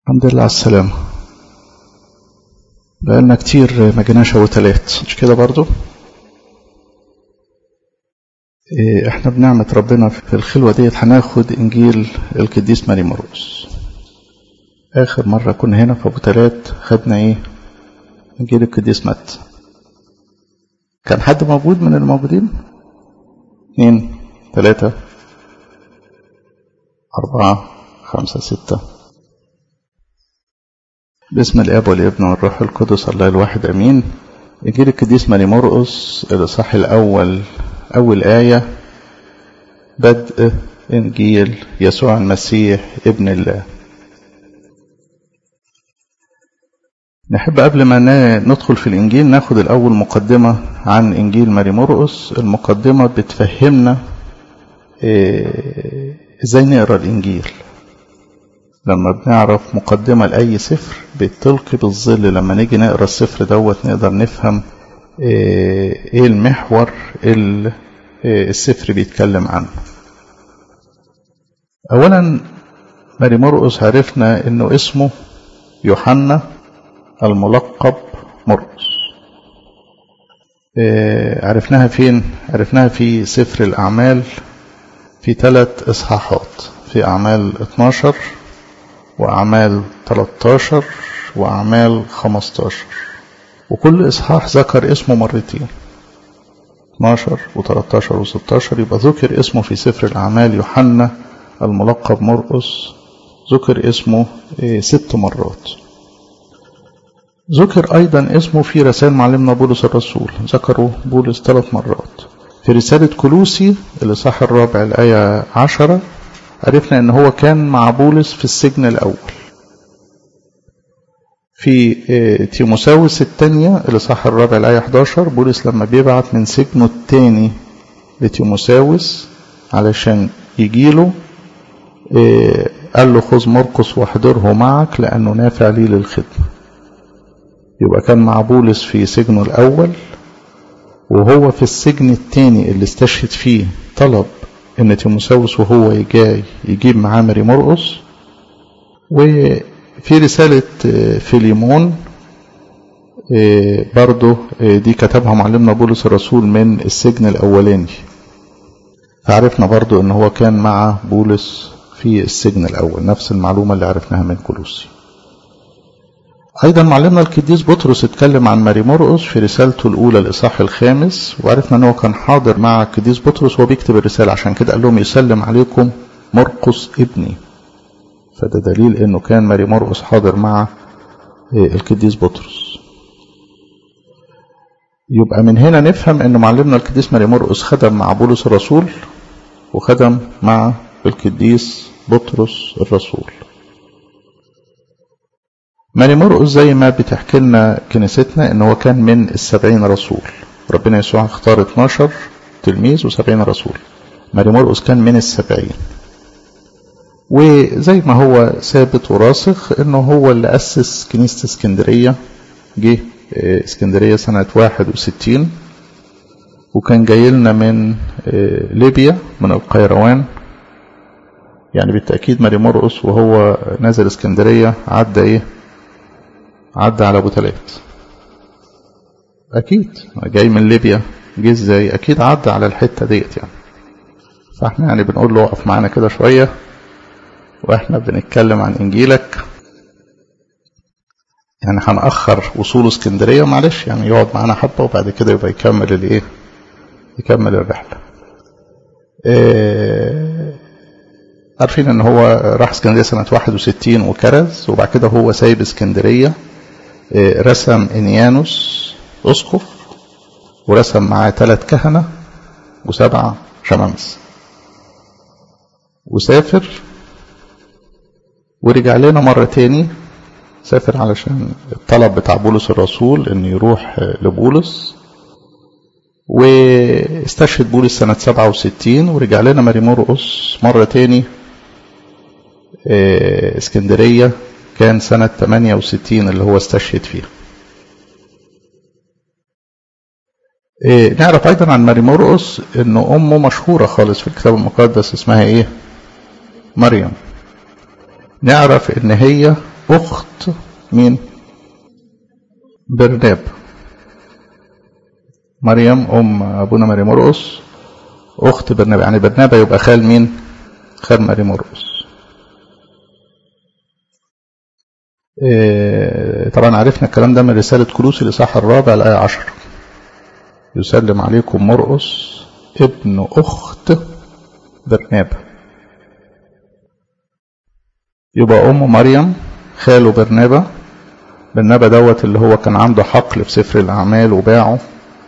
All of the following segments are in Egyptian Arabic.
الحمد لله على السلامة بقالنا كتير ما جيناش وتلات مش كده برضو إيه احنا بنعمة ربنا في الخلوة ديت هناخد انجيل القديس ماري مرقس اخر مرة كنا هنا في ابو تلات خدنا ايه انجيل القديس متى كان حد موجود من الموجودين اتنين تلاتة أربعة خمسة ستة باسم الاب والابن والروح القدس الله الواحد امين انجيل القديس ماري مرقس الاصحاح الاول اول ايه بدء انجيل يسوع المسيح ابن الله نحب قبل ما ندخل في الانجيل ناخد الاول مقدمه عن انجيل ماري مرقس المقدمه بتفهمنا ازاي نقرا الانجيل لما بنعرف مقدمة لأي سفر بتلقي بالظل لما نيجي نقرا السفر دوت نقدر نفهم ايه المحور اللي السفر بيتكلم عنه أولا ماري مرقس عرفنا انه اسمه يوحنا الملقب مرقس عرفناها فين عرفناها في سفر الأعمال في ثلاث إصحاحات في أعمال 12 وأعمال 13 وأعمال 15 وكل إصحاح ذكر اسمه مرتين 12 و13 و16 يبقى ذكر اسمه في سفر الأعمال يوحنا الملقب مرقس ذكر اسمه ست مرات ذكر أيضا اسمه في رسائل معلمنا بولس الرسول ذكره بولس ثلاث مرات في رسالة كلوسي الإصحاح الرابع الآية عشرة عرفنا ان هو كان مع بولس في السجن الاول في تيموساوس الثانية الإصحاح الرابع الآية 11 بولس لما بيبعت من سجنه الثاني لتيموساوس علشان يجيله قال له خذ مرقس واحضره معك لأنه نافع لي للخدمة يبقى كان مع بولس في سجنه الأول وهو في السجن الثاني اللي استشهد فيه طلب ان تيموساوس وهو جاي يجيب معاه ماري مرقس وفي رسالة فيليمون برضه دي كتبها معلمنا بولس الرسول من السجن الأولاني فعرفنا برضه ان هو كان مع بولس في السجن الأول نفس المعلومة اللي عرفناها من كولوسي أيضا معلمنا القديس بطرس اتكلم عن ماري مرقس في رسالته الأولى الإصحاح الخامس وعرفنا أنه كان حاضر مع القديس بطرس وهو بيكتب الرسالة عشان كده قال لهم يسلم عليكم مرقس ابني فده دليل أنه كان ماري مرقس حاضر مع القديس بطرس يبقى من هنا نفهم أن معلمنا القديس ماري مرقس خدم مع بولس الرسول وخدم مع القديس بطرس الرسول ماري مرقس زي ما بتحكي لنا كنيستنا ان هو كان من السبعين رسول ربنا يسوع اختار 12 تلميذ وسبعين رسول ماري مرقس كان من السبعين وزي ما هو ثابت وراسخ انه هو اللي اسس كنيسة اسكندرية جه اسكندرية سنة 61 وكان جاي لنا من ليبيا من القيروان يعني بالتأكيد ماري مرقس وهو نازل اسكندرية عدى ايه عدى على ابو تلات اكيد جاي من ليبيا جه ازاي اكيد عدى على الحته ديت يعني فاحنا يعني بنقول له اقف معانا كده شويه واحنا بنتكلم عن انجيلك يعني هنأخر وصول اسكندريه معلش يعني يقعد معانا حبه وبعد كده يبقى يكمل الايه يكمل الرحله إيه عارفين ان هو راح اسكندريه سنه 61 وكرز وبعد كده هو سايب اسكندريه رسم انيانوس اسقف ورسم معاه ثلاث كهنة وسبع شمامس وسافر ورجع لنا مرة تاني سافر علشان الطلب بتاع بولس الرسول ان يروح لبولس واستشهد بولس سنة 67 ورجع لنا ماري مرقس مرة تاني اسكندرية كان سنة 68 اللي هو استشهد فيها إيه نعرف أيضا عن ماري مرقس إن أمه مشهورة خالص في الكتاب المقدس اسمها إيه؟ مريم نعرف إن هي أخت مين برناب مريم أم أبونا ماري مرقس أخت برنابا يعني برنابا يبقى خال مين خال ماري مرقس إيه طبعا عرفنا الكلام ده من رسالة كلوس الإصحاح الرابع الآية عشر يسلم عليكم مرقس ابن أخت برنابا يبقى أم مريم خاله برنابا برنابا دوت اللي هو كان عنده حقل في سفر الأعمال وباعه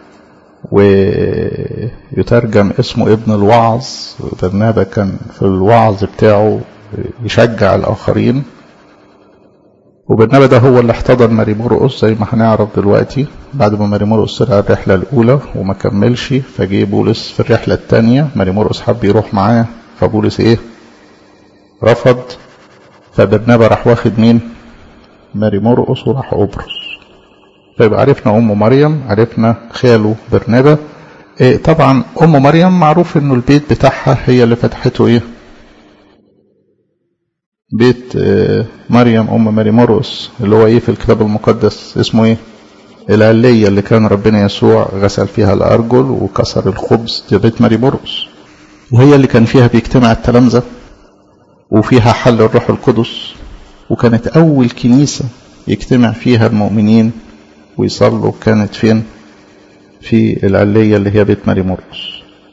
ويترجم اسمه ابن الوعظ برنابا كان في الوعظ بتاعه يشجع الآخرين وبرنابا ده هو اللي احتضن ماري مرقس زي ما هنعرف دلوقتي بعد ما ماري مرقس طلع الرحلة الأولى وما كملش فجه بولس في الرحلة الثانية ماري مرقس حب يروح معاه فبولس ايه رفض فبرنابا راح واخد مين ماري مرقس وراح قبرص فيبقى عرفنا أم مريم عرفنا خاله برنابا إيه طبعا أم مريم معروف إنه البيت بتاعها هي اللي فتحته إيه بيت إيه مريم أم ماري مرقس اللي هو إيه في الكتاب المقدس اسمه إيه العلية اللي كان ربنا يسوع غسل فيها الأرجل وكسر الخبز دي بيت ماري مرقس وهي اللي كان فيها بيجتمع التلامذة وفيها حل الروح القدس وكانت أول كنيسة يجتمع فيها المؤمنين ويصلوا كانت فين في العلية اللي هي بيت ماري مرقس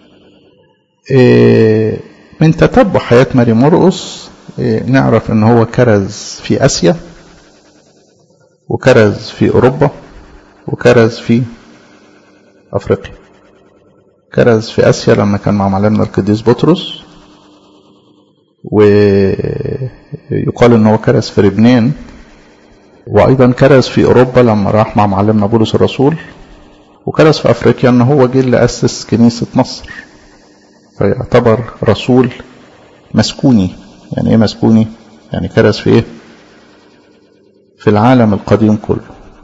إيه من تتبع حياة ماري مرقس إيه نعرف ان هو كرز في اسيا وكرز في اوروبا وكرز في افريقيا كرز في اسيا لما كان مع معلمنا القديس بطرس ويقال ان هو كرز في لبنان وايضا كرز في اوروبا لما راح مع معلمنا بولس الرسول وكرز في افريقيا ان هو جه اللي اسس كنيسه مصر فيعتبر رسول مسكوني يعني ايه مسكوني يعني كرز في ايه في العالم القديم كله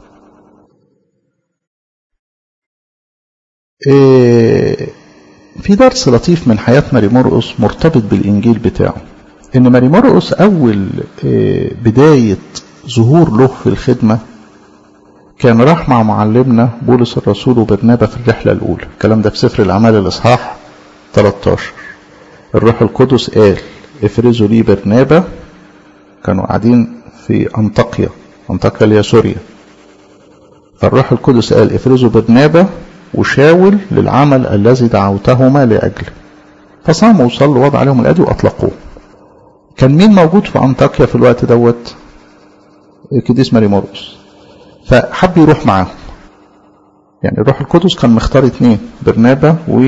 إيه في درس لطيف من حياة ماري مرقس مرتبط بالإنجيل بتاعه إن ماري مرقس أول إيه بداية ظهور له في الخدمة كان راح مع معلمنا بولس الرسول وبرنابا في الرحلة الأولى الكلام ده في سفر الأعمال الإصحاح 13 الروح القدس قال افرزوا لي برنابا كانوا قاعدين في أنطاكيا أنطاكيا اللي هي سوريا فالروح القدس قال افرزوا برنابا وشاول للعمل الذي دعوتهما لأجله فصاموا وصلوا وضع عليهم الأيدي وأطلقوه كان مين موجود في أنطاكيا في الوقت دوت القديس ماري مرقس فحب يروح معاهم يعني الروح القدس كان مختار اتنين برنابا و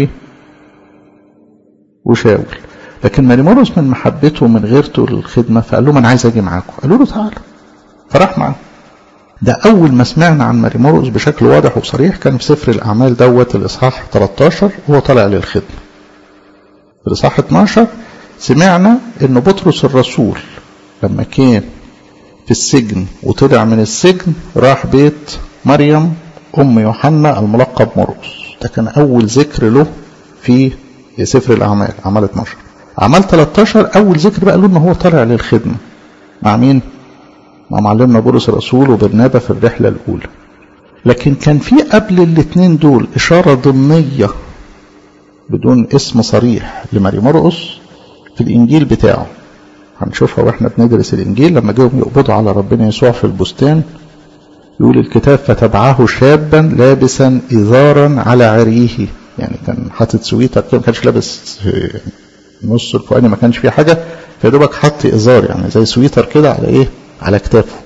وشاول لكن ماري مرقس من محبته ومن غيرته للخدمة فقال لهم أنا عايز أجي معاكم قالوا له تعالى فراح معاهم ده أول ما سمعنا عن ماري مرقس بشكل واضح وصريح كان في سفر الأعمال دوت الإصحاح 13 وهو طالع للخدمة في الإصحاح 12 سمعنا إن بطرس الرسول لما كان في السجن وطلع من السجن راح بيت مريم أم يوحنا الملقب مرقس ده كان أول ذكر له في سفر الأعمال أعمال 12 أعمال 13 أول ذكر بقى له إن هو طالع للخدمة مع مين؟ مع معلمنا بولس الرسول وبرنابا في الرحلة الأولى لكن كان في قبل الاثنين دول إشارة ضمنية بدون اسم صريح لماري مرقس في الإنجيل بتاعه هنشوفها واحنا بندرس الإنجيل لما جاهم يقبضوا على ربنا يسوع في البستان يقول الكتاب فتبعه شابا لابسا إزارا على عريه يعني كان حاطط سويتر كده ما كانش لابس نص الفوقاني ما كانش فيه حاجة فيدوبك حط إزار يعني زي سويتر كده على إيه على كتافه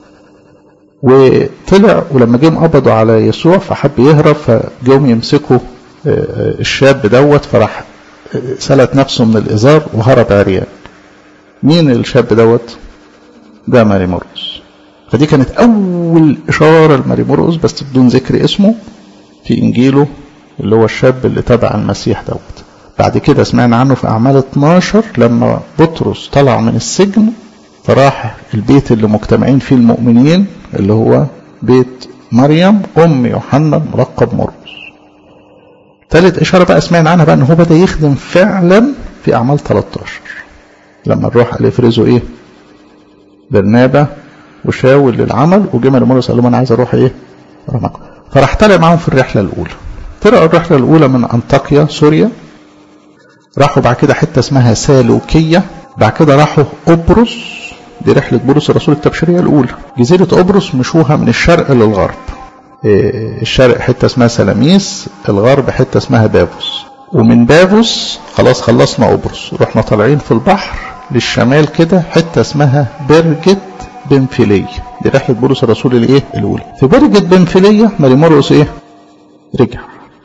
وطلع ولما جم قبضوا على يسوع فحب يهرب فجم يمسكوا الشاب دوت فراح سلت نفسه من الإزار وهرب عريان مين الشاب دوت ده ماري مرقس فدي كانت أول إشارة لماري مرقس بس بدون ذكر اسمه في إنجيله اللي هو الشاب اللي تبع المسيح دوت بعد كده سمعنا عنه في أعمال 12 لما بطرس طلع من السجن فراح البيت اللي مجتمعين فيه المؤمنين اللي هو بيت مريم أم يوحنا الملقب مرقس ثالث إشارة بقى سمعنا عنها بقى إن هو بدأ يخدم فعلا في أعمال 13 لما نروح على افرزوا إيه برنابا وشاول للعمل وجه مريمورس قال لهم انا عايز اروح ايه اروح معاكم فراح طالع معاهم في الرحله الاولى طلعوا الرحله الاولى من انطاكيا سوريا راحوا بعد كده حته اسمها سالوكيه بعد كده راحوا قبرص دي رحله بولس الرسول التبشيريه الاولى جزيره قبرص مشوها من الشرق للغرب الشرق حته اسمها سلاميس الغرب حته اسمها بابوس ومن بابوس خلاص خلصنا قبرص رحنا طالعين في البحر للشمال كده حته اسمها برجة بنفيلية دي رحله بولس الرسول الايه الاولى في برجة بنفيلية مريمورقس ايه رجع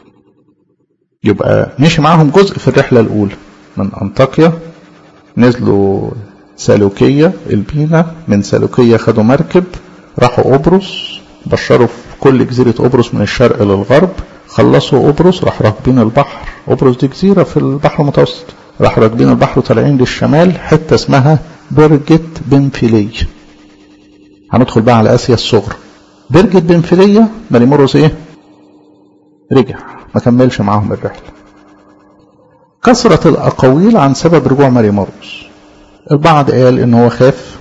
يبقى مشي معاهم جزء في الرحله الاولى من انطاكيا نزلوا سالوكية البينا من سالوكية خدوا مركب راحوا قبرص بشروا في كل جزيرة قبرص من الشرق للغرب خلصوا قبرص راح راكبين البحر قبرص دي جزيرة في البحر المتوسط راح راكبين البحر وطالعين للشمال حتة اسمها برجة بنفيلية هندخل بقى على آسيا الصغرى برجة بنفيلية مريمورس ايه رجع ما كملش معاهم الرحلة كثرة الأقاويل عن سبب رجوع مريمورس البعض قال ان هو خاف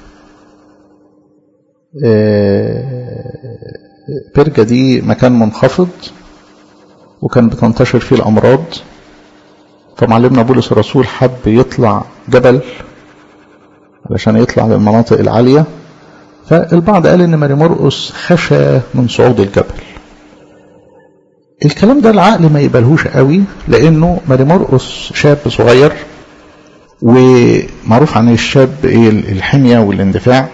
برجة دي مكان منخفض وكان بتنتشر فيه الأمراض فمعلمنا بولس الرسول حب يطلع جبل علشان يطلع للمناطق العالية فالبعض قال ان ماري مرقس خشى من صعود الجبل الكلام ده العقل ما يقبلهوش قوي لانه ماري مرقس شاب صغير ومعروف عن الشاب ايه الحمية والاندفاع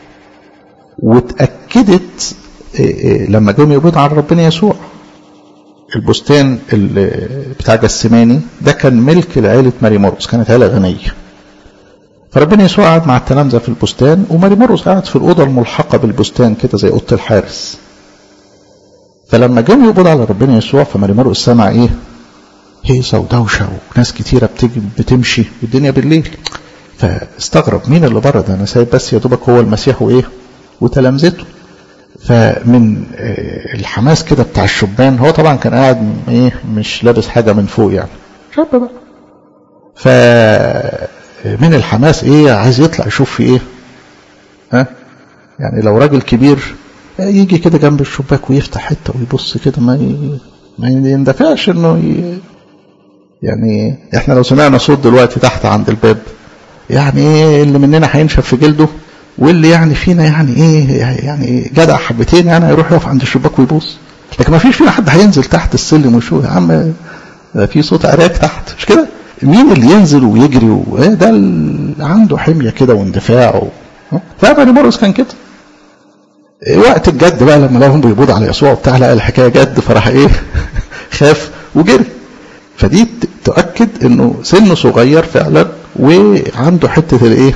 واتأكدت لما جم يقبضوا على ربنا يسوع البستان بتاع جسماني ده كان ملك لعيلة ماري مرقس كانت عيلة غنية فربنا يسوع قعد مع التلامذة في البستان وماري مرقس قعد في الأوضة الملحقة بالبستان كده زي أوضة الحارس فلما جم يقبضوا على ربنا يسوع فماري مرقس سمع إيه هيصة ودوشة وناس كتيرة بتجي بتمشي والدنيا بالليل فاستغرب مين اللي بره ده أنا سايب بس يا دوبك هو المسيح وإيه وتلامذته فمن الحماس كده بتاع الشبان هو طبعا كان قاعد ايه مش لابس حاجه من فوق يعني شاب بقى ف من الحماس ايه عايز يطلع يشوف في ايه ها يعني لو راجل كبير يجي كده جنب الشباك ويفتح حته ويبص كده ما ي... ما يندفعش انه ي... يعني احنا لو سمعنا صوت دلوقتي تحت عند الباب يعني ايه اللي مننا هينشف في جلده واللي يعني فينا يعني ايه يعني جدع حبتين يعني هيروح يقف عند الشباك ويبص لكن ما فيش فينا حد هينزل تحت السلم ويشوف يا عم في صوت عراك تحت مش كده مين اللي ينزل ويجري و... ده اللي عنده حميه كده واندفاع و... فابني مرقس كان كده وقت الجد بقى لما لهم بيبوض على يسوع وبتاع لقى الحكايه جد فراح ايه خاف وجري فدي تؤكد انه سنه صغير فعلا وعنده حته الايه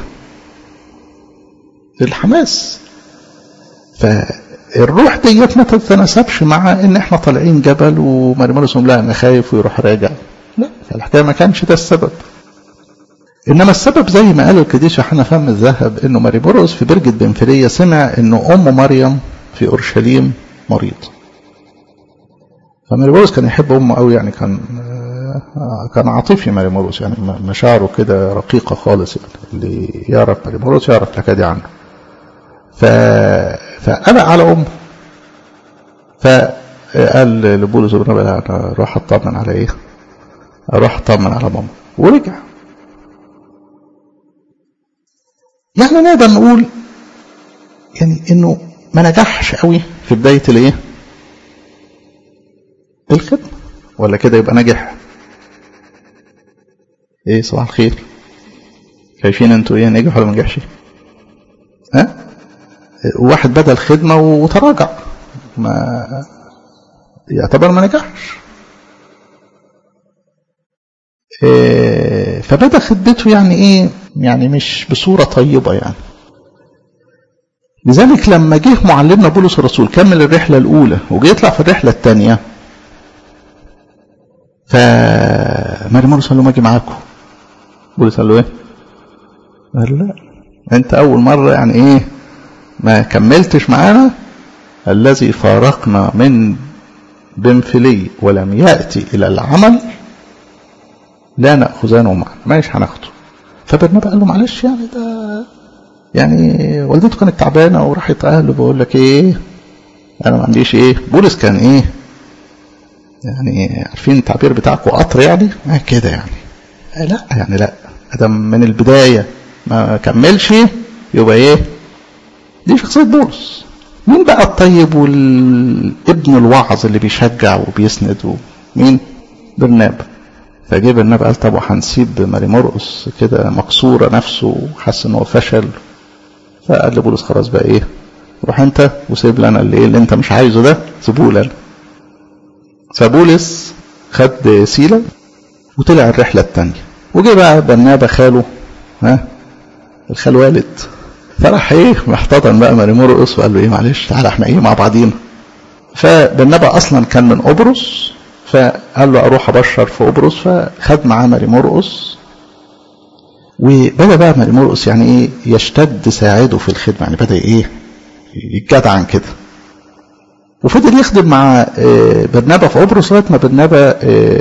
الحماس فالروح ديت ما تتناسبش مع ان احنا طالعين جبل ومرمرس لا انا خايف ويروح راجع لا فالحكايه ما كانش ده السبب انما السبب زي ما قال القديس يوحنا فم الذهب انه ماريبورس في برجة بنفلية سمع انه ام مريم في اورشليم مريض فماريبورس كان يحب امه قوي يعني كان كان عاطفي ماريموروس يعني مشاعره كده رقيقة خالص يعني اللي يعرف ماريموروس يعرف الحكاية دي عنه ف... فقلق على أمه فقال لبولس بن ربيع أنا أروح أطمن على إيه؟ أروح أطمن على ماما ورجع يعني نقدر نقول يعني إنه ما نجحش قوي في بداية الإيه؟ الخدمة ولا كده يبقى نجح ايه صباح الخير شايفين انتوا ايه نجح ولا ما نجحش ها واحد بدا الخدمه وتراجع ما يعتبر ما نجحش إيه فبدا خدمته يعني ايه يعني مش بصوره طيبه يعني لذلك لما جه معلمنا بولس الرسول كمل الرحله الاولى وجه يطلع في الرحله الثانيه فماري مرقس قال له ما اجي معاكم بولس قال له ايه قال لا انت اول مره يعني ايه ما كملتش معانا الذي فارقنا من بنفلي ولم ياتي الى العمل لا ناخذانه معنا ماشي هناخده فبرنابا قال له معلش يعني ده يعني والدته كانت تعبانه وراحت اهله بقول لك ايه انا ما عنديش ايه بولس كان ايه يعني عارفين التعبير بتاعكم قطر يعني آه كده يعني آه لا يعني لا ادم من البدايه ما كملش يبقى ايه دي شخصيه بولس مين بقى الطيب والابن الوعظ اللي بيشجع وبيسند مين برنابا فجه برنابا قال طب وهنسيب ماري مرقس كده مكسوره نفسه وحس ان هو فشل فقال لبولس خلاص بقى ايه روح انت وسيب لنا اللي ايه اللي انت مش عايزه ده سيبوه لنا فبولس خد سيلة وطلع الرحلة التانية وجه بقى برنابا خاله ها الخال والد فراح ايه محتضن بقى ماري مرقس وقال له ايه معلش تعالى احنا ايه مع بعضينا فبرنابا اصلا كان من قبرص فقال له اروح ابشر في قبرص فخد معاه ماري مرقس وبدا بقى ماري مرقس يعني ايه يشتد ساعده في الخدمه يعني بدا ايه يتجدعن كده وفضل يخدم مع برنابا في قبرص لغايه ما برنابا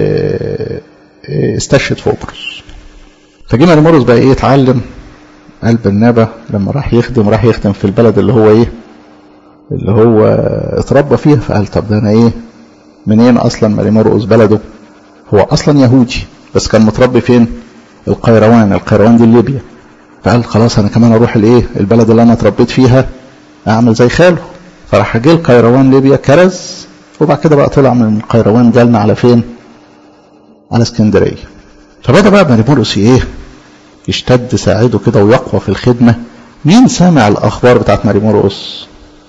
استشهد في قبرص فجه ماري مرقس بقى ايه يتعلم قال برنابا لما راح يخدم راح يخدم في البلد اللي هو ايه اللي هو اتربى فيها فقال طب ده انا ايه منين اصلا ماري مرقس بلده هو اصلا يهودي بس كان متربي فين القيروان القيروان دي ليبيا فقال خلاص انا كمان اروح الايه البلد اللي انا اتربيت فيها اعمل زي خاله فراح جه القيروان ليبيا كرز وبعد كده بقى طلع من القيروان جالنا على فين على اسكندريه فبدا بقى ماري مرقس ايه يشتد ساعده كده ويقوى في الخدمه مين سامع الاخبار بتاعت ماري مرقس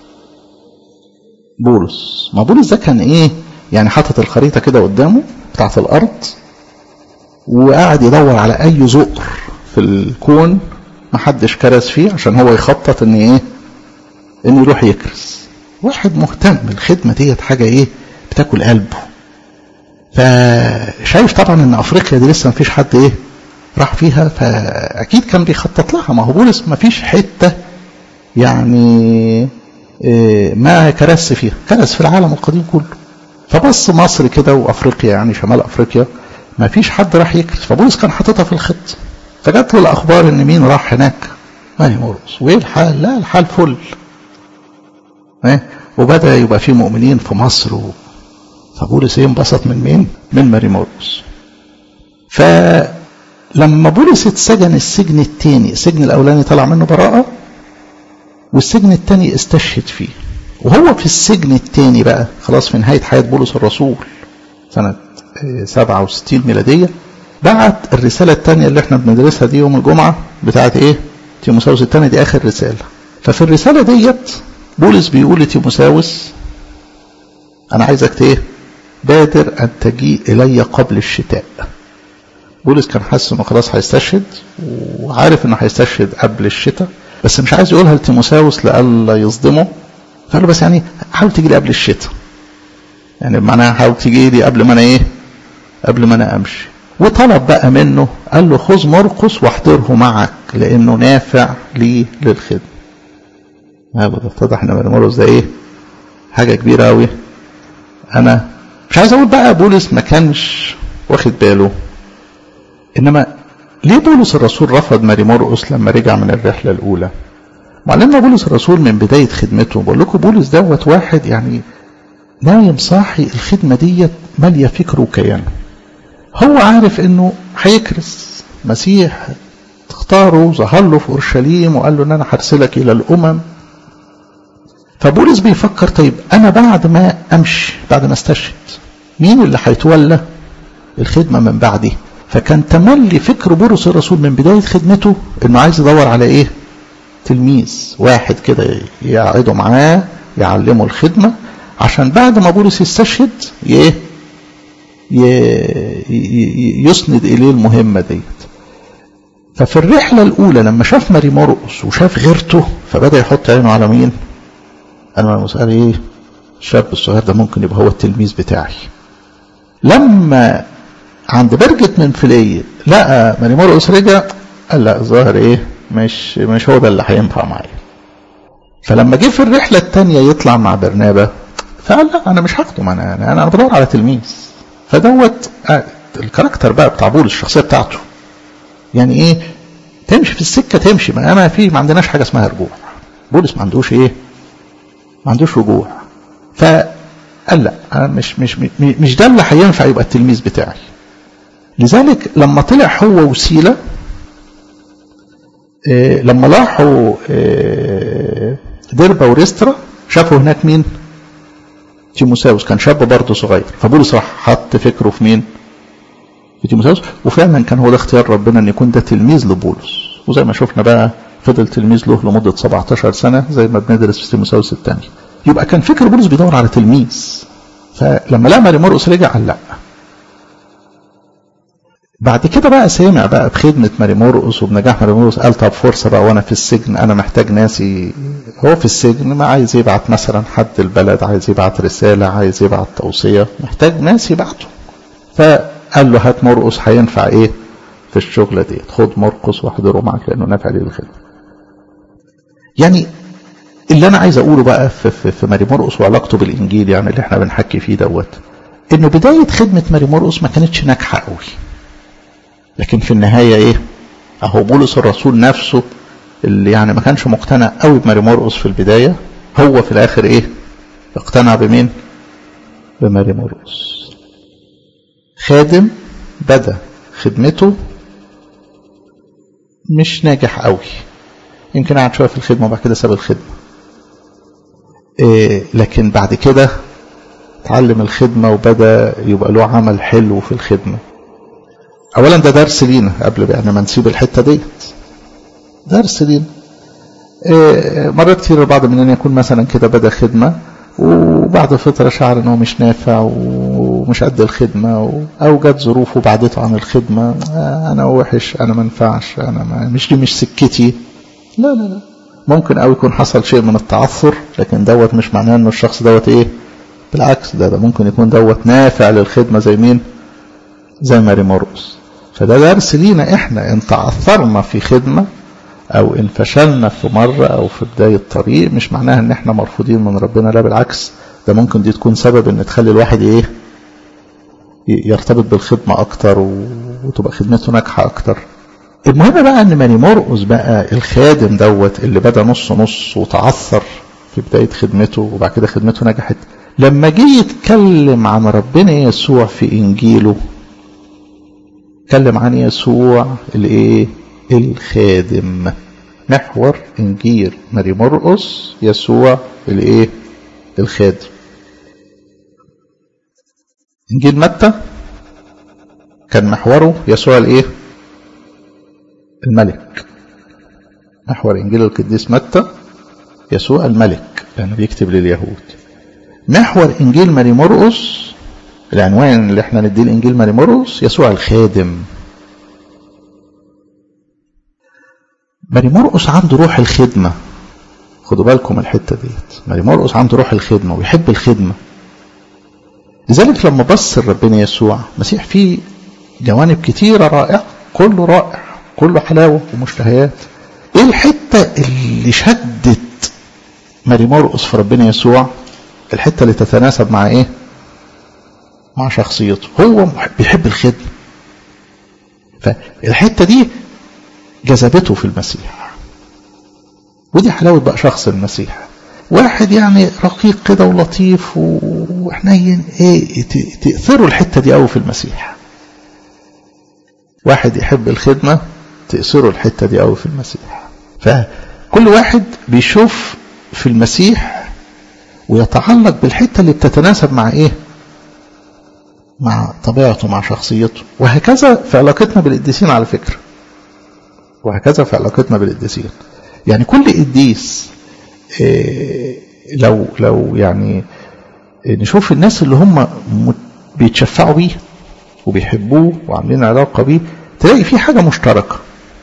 بولس ما بولس ده كان ايه يعني حاطط الخريطه كده قدامه بتاعت الارض وقاعد يدور على اي زقر في الكون محدش كرس فيه عشان هو يخطط ان ايه ان يروح يكرس واحد مهتم الخدمه ديت حاجه ايه بتاكل قلبه فشايف طبعا ان افريقيا دي لسه مفيش حد ايه راح فيها فاكيد كان بيخطط لها ما هو بولس مفيش حته يعني ما كرس فيها كرس في العالم القديم كله فبص مصر كده وافريقيا يعني شمال افريقيا ما فيش حد راح يكرس فبولس كان حاططها في الخط فجات له الاخبار ان مين راح هناك ماني مرقس وايه الحال لا الحال فل ايه وبدا يبقى في مؤمنين في مصر و... فبولس ايه انبسط من مين من ماري مرقس فلما بولس اتسجن السجن الثاني السجن الاولاني طلع منه براءه والسجن الثاني استشهد فيه وهو في السجن الثاني بقى خلاص في نهاية حياة بولس الرسول سنة 67 ميلادية بعت الرسالة الثانية اللي احنا بندرسها دي يوم الجمعة بتاعت ايه تيموساوس الثاني دي آخر رسالة ففي الرسالة ديت بولس بيقول لتيموساوس أنا عايزك ايه بادر أن تجيء إلي قبل الشتاء بولس كان حاسس انه خلاص هيستشهد وعارف انه هيستشهد قبل الشتاء بس مش عايز يقولها لتيموساوس لألا يصدمه فقال له بس يعني حاول تيجي لي قبل الشتاء يعني معناها حاول تيجي لي قبل ما انا ايه قبل ما انا امشي وطلب بقى منه قال له خذ مرقس واحضره معك لانه نافع لي للخدمه هذا اتضح ان مرقس ده ايه حاجه كبيره قوي انا مش عايز اقول بقى بولس ما كانش واخد باله انما ليه بولس الرسول رفض ماري مرقس لما رجع من الرحله الاولى معلمنا بولس الرسول من بداية خدمته بقول لكم بولس دوت واحد يعني نايم صاحي الخدمة ديت مالية فكره وكيانه هو عارف انه هيكرس مسيح تختاره ظهر له في اورشليم وقال له ان انا هرسلك الى الامم فبولس بيفكر طيب انا بعد ما امشي بعد ما استشهد مين اللي هيتولى الخدمه من بعدي فكان تملي فكر بولس الرسول من بدايه خدمته انه عايز يدور على ايه تلميذ واحد كده يقعده معاه يعلمه الخدمة عشان بعد ما بولس يستشهد ي... ي... يسند إليه المهمة ديت ففي الرحلة الأولى لما شاف ماري مرقس وشاف غيرته فبدأ يحط عينه على مين؟ أنا مسألة إيه؟ الشاب الصغير ده ممكن يبقى هو التلميذ بتاعي. لما عند برجة منفلية لقى ماري مرقس رجع قال لا الظاهر إيه؟ مش مش هو ده اللي هينفع معايا فلما جه في الرحله الثانيه يطلع مع برنابا فقال لا انا مش هاخده ما انا انا, أنا بدور على تلميذ فدوت الكاركتر بقى بتاع بولس الشخصيه بتاعته يعني ايه تمشي في السكه تمشي ما انا في ما عندناش حاجه اسمها رجوع بولس ما عندوش ايه ما عندوش رجوع فقال لا انا مش مش مش ده اللي هينفع يبقى التلميذ بتاعي لذلك لما طلع هو وسيله إيه لما راحوا إيه ديربا وريسترا شافوا هناك مين تيموساوس كان شاب برضه صغير فبولس راح حط فكره في مين في تيموساوس وفعلا كان هو ده اختيار ربنا ان يكون ده تلميذ لبولس وزي ما شفنا بقى فضل تلميذ له لمدة 17 سنة زي ما بندرس في تيموساوس الثاني يبقى كان فكر بولس بيدور على تلميذ فلما لقى ماري مرقس رجع قال لا بعد كده بقى سامع بقى بخدمة ماري مرقس وبنجاح ماري مرقس قال طب فرصة بقى وانا في السجن انا محتاج ناسي هو في السجن ما عايز يبعت مثلا حد البلد عايز يبعت رسالة عايز يبعت توصية محتاج ناس يبعته فقال له هات مرقس هينفع ايه في الشغلة دي خد مرقس واحضره معك لانه نافع لي الخدمة يعني اللي انا عايز اقوله بقى في, في, في ماري مرقس وعلاقته بالانجيل يعني اللي احنا بنحكي فيه دوت انه بداية خدمة ماري مرقس ما كانتش ناجحة قوي لكن في النهاية ايه اهو بولس الرسول نفسه اللي يعني ما كانش مقتنع قوي بماري مرقس في البداية هو في الاخر ايه اقتنع بمين بماري مرقس خادم بدأ خدمته مش ناجح قوي يمكن قعد شوية في الخدمة وبعد كده ساب الخدمة إيه لكن بعد كده اتعلم الخدمة وبدأ يبقى له عمل حلو في الخدمة اولا ده درس لينا قبل يعني ما نسيب الحته ديت درس لينا إيه مرات كتير البعض مننا يكون مثلا كده بدا خدمه وبعد فتره شعر انه مش نافع ومش قد الخدمه او جت ظروفه بعدته عن الخدمه انا وحش انا ما ينفعش انا ما مش دي مش سكتي لا لا لا ممكن قوي يكون حصل شيء من التعثر لكن دوت مش معناه انه الشخص دوت ايه بالعكس ده, ده ممكن يكون دوت نافع للخدمه زي مين زي ماري مرقس فده درس لينا احنا ان تعثرنا في خدمة او ان فشلنا في مرة او في بداية طريق مش معناها ان احنا مرفوضين من ربنا لا بالعكس ده ممكن دي تكون سبب ان تخلي الواحد ايه يرتبط بالخدمة اكتر وتبقى خدمته ناجحة اكتر المهم بقى ان ماني مرقس بقى الخادم دوت اللي بدا نص نص وتعثر في بداية خدمته وبعد كده خدمته نجحت لما جه يتكلم عن ربنا يسوع في انجيله اتكلم عن يسوع الايه الخادم محور انجيل ماري مرقس يسوع الايه الخادم انجيل متى كان محوره يسوع الايه الملك محور انجيل القديس متى يسوع الملك لانه بيكتب لليهود محور انجيل ماري مرقس العنوان اللي احنا نديه الانجيل ماري مرقس يسوع الخادم ماري مرقس عنده روح الخدمه خدوا بالكم الحته ديت ماري مرقس عنده روح الخدمه ويحب الخدمه لذلك لما بص ربنا يسوع مسيح فيه جوانب كتيره رائعه كله رائع كله حلاوه ومشتهيات ايه الحته اللي شدت ماري مرقس في ربنا يسوع الحته اللي تتناسب مع ايه مع شخصيته هو بيحب الخدمة فالحتة دي جذبته في المسيح ودي حلاوة بقى شخص المسيح واحد يعني رقيق كده ولطيف وحنين ايه تأثروا الحتة دي قوي في المسيح واحد يحب الخدمة تأثروا الحتة دي قوي في المسيح فكل واحد بيشوف في المسيح ويتعلق بالحتة اللي بتتناسب مع ايه مع طبيعته مع شخصيته وهكذا في علاقتنا بالقديسين على فكرة وهكذا في علاقتنا بالقديسين يعني كل قديس إيه لو لو يعني نشوف الناس اللي هم بيتشفعوا بيه وبيحبوه وعاملين علاقة بيه تلاقي في حاجة مشتركة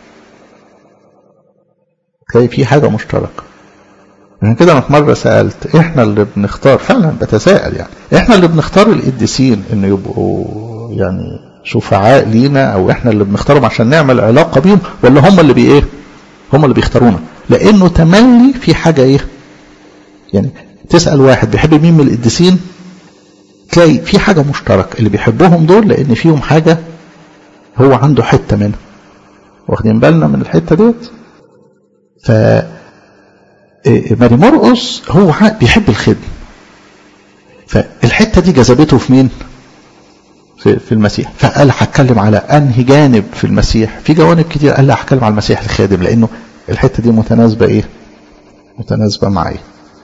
تلاقي في حاجة مشتركة عشان كده انا في مره سالت احنا اللي بنختار فعلا بتساءل يعني احنا اللي بنختار القديسين انه يبقوا يعني شفعاء لينا او احنا اللي بنختارهم عشان نعمل علاقه بيهم ولا هم اللي بي ايه هم اللي بيختارونا لانه تملي في حاجه ايه يعني تسال واحد بيحب مين من القديسين تلاقي في حاجه مشتركه اللي بيحبهم دول لان فيهم حاجه هو عنده حته منها واخدين بالنا من الحته ديت ف ماري مرقس هو بيحب الخدمه فالحته دي جذبته في مين في, في المسيح فقال هتكلم على انهي جانب في المسيح في جوانب كتير قال لا هتكلم على المسيح الخادم لانه الحته دي متناسبه ايه متناسبه معايا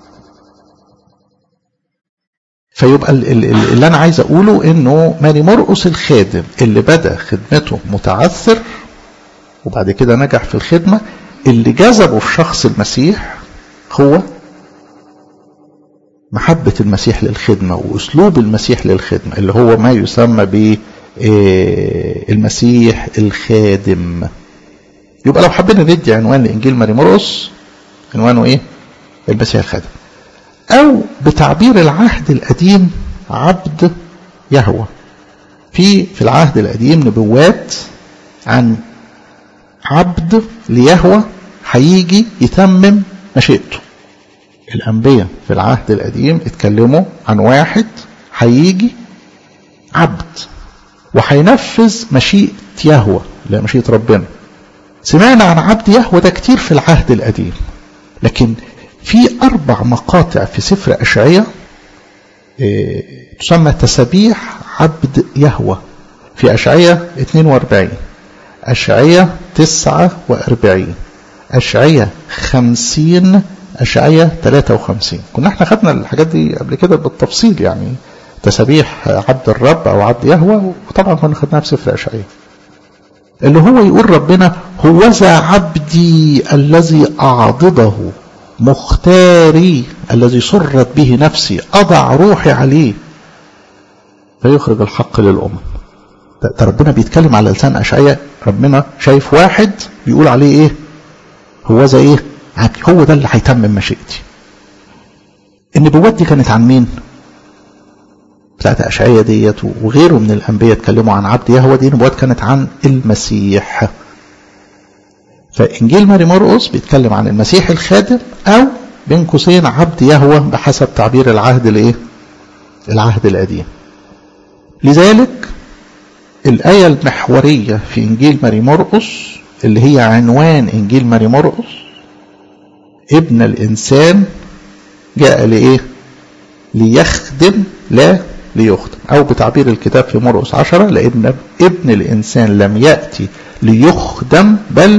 فيبقى اللي انا عايز اقوله انه ماري مرقس الخادم اللي بدا خدمته متعثر وبعد كده نجح في الخدمه اللي جذبه في شخص المسيح هو محبة المسيح للخدمة وأسلوب المسيح للخدمة اللي هو ما يسمى ب المسيح الخادم يبقى لو حبينا ندي عنوان لإنجيل ماري مرقس عنوانه إيه؟ المسيح الخادم أو بتعبير العهد القديم عبد يهوى في في العهد القديم نبوات عن عبد ليهوى هيجي يتمم مشيئته الأنبياء في العهد القديم اتكلموا عن واحد هيجي عبد وهينفذ مشيئة يهوى لا مشيئة ربنا سمعنا عن عبد يهوى ده كتير في العهد القديم لكن في أربع مقاطع في سفر أشعية إيه تسمى تسابيح عبد يهوى في أشعية 42 أشعية 49 أشعية 50 أشعية 53 كنا احنا خدنا الحاجات دي قبل كده بالتفصيل يعني تسابيح عبد الرب أو عبد يهوى وطبعا كنا خدناها في سفر أشعية اللي هو يقول ربنا هوذا عبدي الذي أعضده مختاري الذي سرت به نفسي أضع روحي عليه فيخرج الحق للأمم ده ربنا بيتكلم على لسان أشعية ربنا شايف واحد بيقول عليه إيه هوذا إيه عبدي هو ده اللي هيتمم مشيئتي النبوات دي كانت عن مين بتاعت أشعية ديت وغيره من الأنبياء اتكلموا عن عبد يهوى دي نبوات كانت عن المسيح فإنجيل ماري مرقس بيتكلم عن المسيح الخادم أو بين قوسين عبد يهوى بحسب تعبير العهد الايه؟ العهد القديم. لذلك الآية المحورية في إنجيل ماري مرقس اللي هي عنوان إنجيل ماري مرقس ابن الإنسان جاء لإيه؟ ليخدم لا ليخدم أو بتعبير الكتاب في مرقس عشرة لأن ابن الإنسان لم يأتي ليخدم بل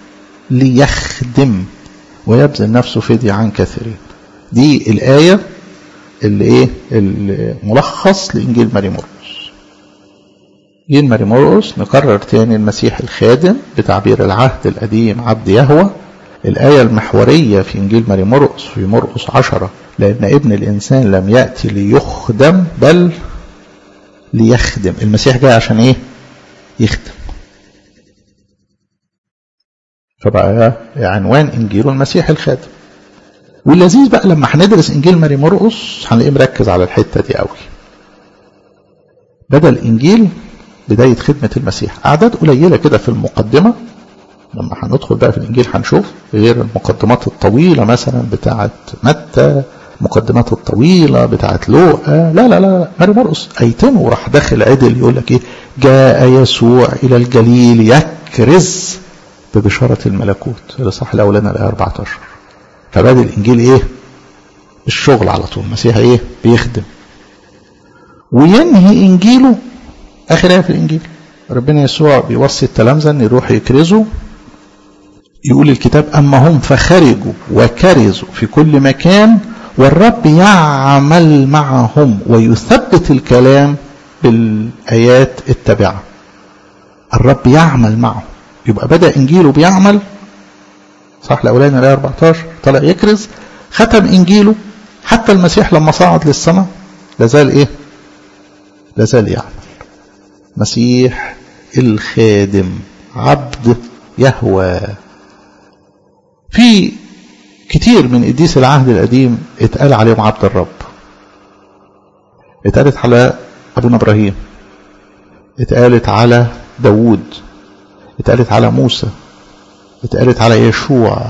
ليخدم ويبذل نفسه فدية عن كثيرين دي الآية اللي إيه الملخص لإنجيل ماري مرقس إنجيل ماري مرقس نكرر تاني المسيح الخادم بتعبير العهد القديم عبد يهوى الآية المحورية في إنجيل ماري مرقس في مرقس عشرة لأن ابن الإنسان لم يأتي ليخدم بل ليخدم المسيح جاي عشان إيه يخدم فبقى عنوان إنجيل المسيح الخادم واللذيذ بقى لما هندرس إنجيل ماري مرقس هنلاقيه مركز على الحتة دي قوي بدل إنجيل بداية خدمة المسيح أعداد قليلة كده في المقدمة لما هندخل بقى في الإنجيل هنشوف غير المقدمات الطويلة مثلا بتاعة متى المقدمات الطويلة بتاعة لوقا لا لا لا ماري مرقس أيتين وراح داخل عدل يقول لك إيه جاء يسوع إلى الجليل يكرز ببشارة الملكوت الإصحاح الأولاني الآية 14 فبادئ الإنجيل إيه؟ الشغل على طول المسيح إيه؟ بيخدم وينهي إنجيله آخر آية في الإنجيل ربنا يسوع بيوصي التلامذة إن يروحوا يكرزوا يقول الكتاب أما هم فخرجوا وكرزوا في كل مكان والرب يعمل معهم ويثبت الكلام بالآيات التابعة الرب يعمل معهم يبقى بدأ إنجيله بيعمل صح الأولاني الآية 14 طلع يكرز ختم إنجيله حتى المسيح لما صعد للسماء لازال إيه؟ لازال يعمل مسيح الخادم عبد يهوى في كتير من قديس العهد القديم اتقال عليهم عبد الرب اتقالت على أبونا إبراهيم اتقالت على داوود اتقالت على موسى اتقالت على يشوع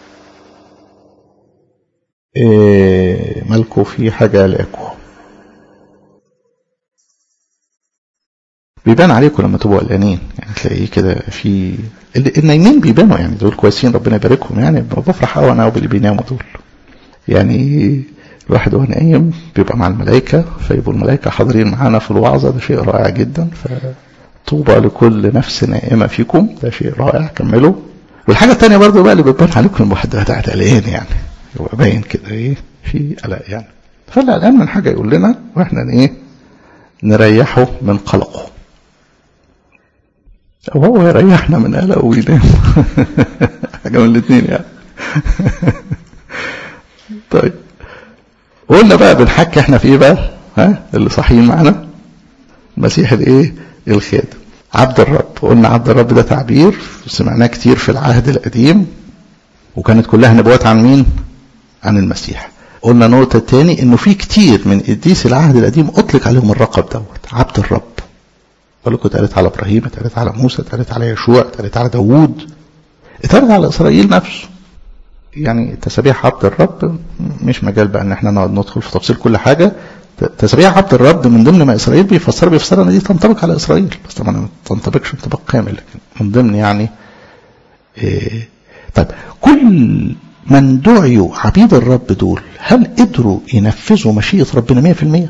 إيه مالكو في حاجة لكم بيبان عليكم لما تبقوا قلقانين يعني تلاقيه كده في النايمين بيبانوا يعني دول كويسين ربنا يباركهم يعني بفرح قوي انا باللي بيناموا دول يعني الواحد وهو نايم بيبقى مع الملائكة فيبقوا الملائكة حاضرين معانا في الوعظة ده شيء رائع جدا فطوبى لكل نفس نائمة فيكم ده شيء رائع كملوا والحاجة الثانية برضه بقى اللي بتبان عليكم الواحد قاعد قلقان يعني يبقى باين كده ايه في قلق يعني فاللي قلقان من حاجة يقول لنا واحنا ايه نريحه من قلقه أو هو يريحنا من قلقه وينام حاجة من الاثنين يعني طيب قلنا بقى بنحكي احنا في ايه بقى ها اللي صاحيين معانا المسيح الايه الخادم عبد الرب قلنا عبد الرب ده تعبير سمعناه كتير في العهد القديم وكانت كلها نبوات عن مين عن المسيح قلنا نقطة تاني انه في كتير من قديس العهد القديم اطلق عليهم اللقب دوت عبد الرب قال لكم اتقالت على ابراهيم اتقالت على موسى اتقالت على يشوع اتقالت على داوود اتقالت على اسرائيل نفسه يعني تسابيح عبد الرب مش مجال بقى ان احنا نقعد ندخل في تفصيل كل حاجة تسابيح عبد الرب من ضمن ما اسرائيل بيفسرها بيفسرها ان دي تنطبق على اسرائيل بس طبعا ما تنطبقش انطباق كامل لكن من ضمن يعني إيه طيب كل من دعيوا عبيد الرب دول هل قدروا ينفذوا مشيئة ربنا 100%؟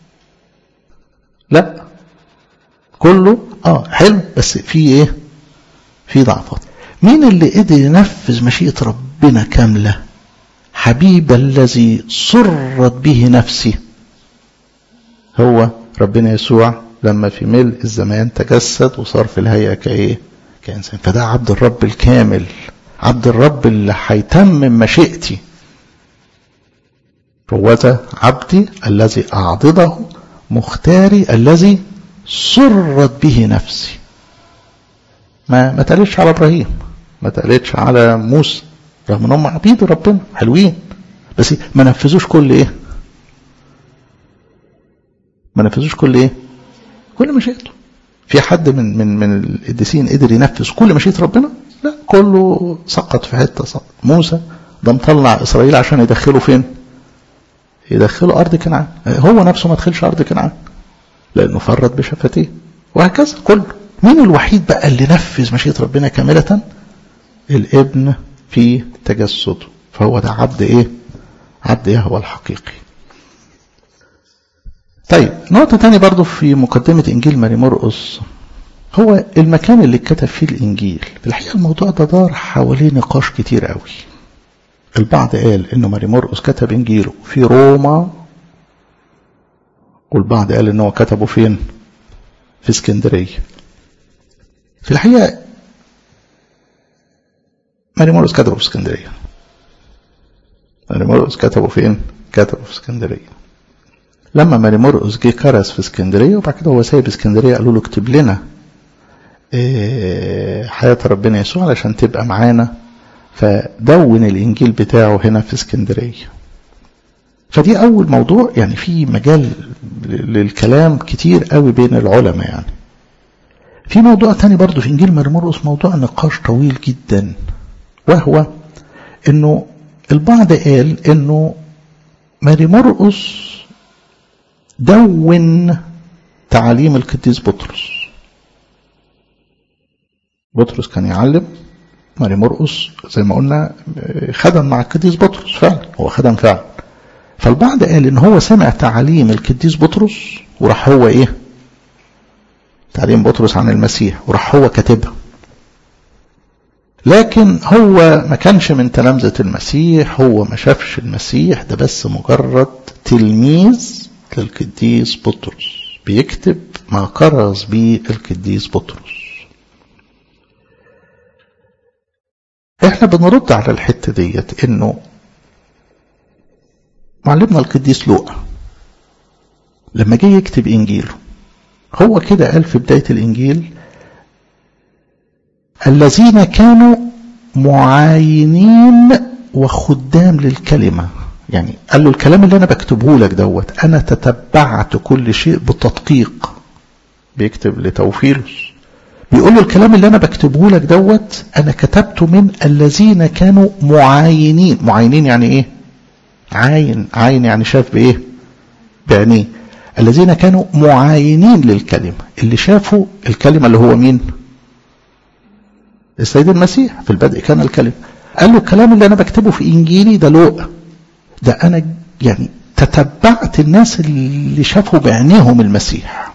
لا كله اه حلو بس في ايه؟ في ضعفات مين اللي قدر ينفذ مشيئة ربنا كاملة؟ حبيب الذي سرت به نفسي هو ربنا يسوع لما في ملء الزمان تجسد وصار في الهيئة كايه؟ كإنسان فده عبد الرب الكامل عبد الرب اللي هيتمم مشيئتي هوذا عبدي الذي أعضده مختاري الذي سرت به نفسي ما ما تقلتش على ابراهيم ما تقلتش على موسى رغم انهم عبيد ربنا حلوين بس ما نفذوش كل ايه ما نفذوش كل ايه كل مشيئته في حد من من من القديسين قدر ينفذ كل مشيئه ربنا لا كله سقط في حته سقط موسى ده مطلع اسرائيل عشان يدخله فين يدخله ارض كنعان هو نفسه ما دخلش ارض كنعان لانه فرط بشفتيه وهكذا كله مين الوحيد بقى اللي نفذ مشيئه ربنا كامله الابن في تجسده فهو ده عبد ايه عبد يهوى الحقيقي طيب نقطة تانية برضو في مقدمة إنجيل ماري مرقس هو المكان اللي اتكتب فيه الإنجيل في الحقيقة الموضوع ده دار حواليه نقاش كتير قوي البعض قال إنه ماري مرقس كتب إنجيله في روما والبعض قال إنه كتبه فين في اسكندرية في الحقيقة ماري مرقس كتبه في اسكندرية ماري مرقس كتبه فين كتبه في اسكندرية لما ماري مرقس جه كرس في اسكندريه وبعد كده هو سايب اسكندريه قالوا له اكتب لنا حياه ربنا يسوع علشان تبقى معانا فدون الانجيل بتاعه هنا في اسكندريه فدي اول موضوع يعني في مجال للكلام كتير قوي بين العلماء يعني في موضوع تاني برضو في انجيل ماري مرقس موضوع نقاش طويل جدا وهو انه البعض قال انه ماري مرقس دون تعاليم القديس بطرس بطرس كان يعلم ماري مرقس زي ما قلنا خدم مع القديس بطرس فعلا هو خدم فعلا فالبعض قال ان هو سمع تعاليم القديس بطرس وراح هو ايه تعليم بطرس عن المسيح وراح هو كاتبها لكن هو ما كانش من تلامذة المسيح هو ما شافش المسيح ده بس مجرد تلميذ للقديس بطرس بيكتب ما كرز به القديس بطرس احنا بنرد على الحتة ديت انه معلمنا القديس لوقا لما جه يكتب انجيله هو كده قال في بداية الانجيل الذين كانوا معاينين وخدام للكلمة يعني قال له الكلام اللي انا بكتبه لك دوت انا تتبعت كل شيء بالتدقيق بيكتب لتوفيلوس بيقول له الكلام اللي انا بكتبه لك دوت انا كتبته من الذين كانوا معاينين معاينين يعني ايه عاين عاين يعني شاف بايه بعينيه الذين كانوا معاينين للكلمة اللي شافوا الكلمة اللي هو مين السيد المسيح في البدء كان الكلمة قال له الكلام اللي أنا بكتبه في إنجيلي ده لوقا ده أنا يعني تتبعت الناس اللي شافوا بعينيهم المسيح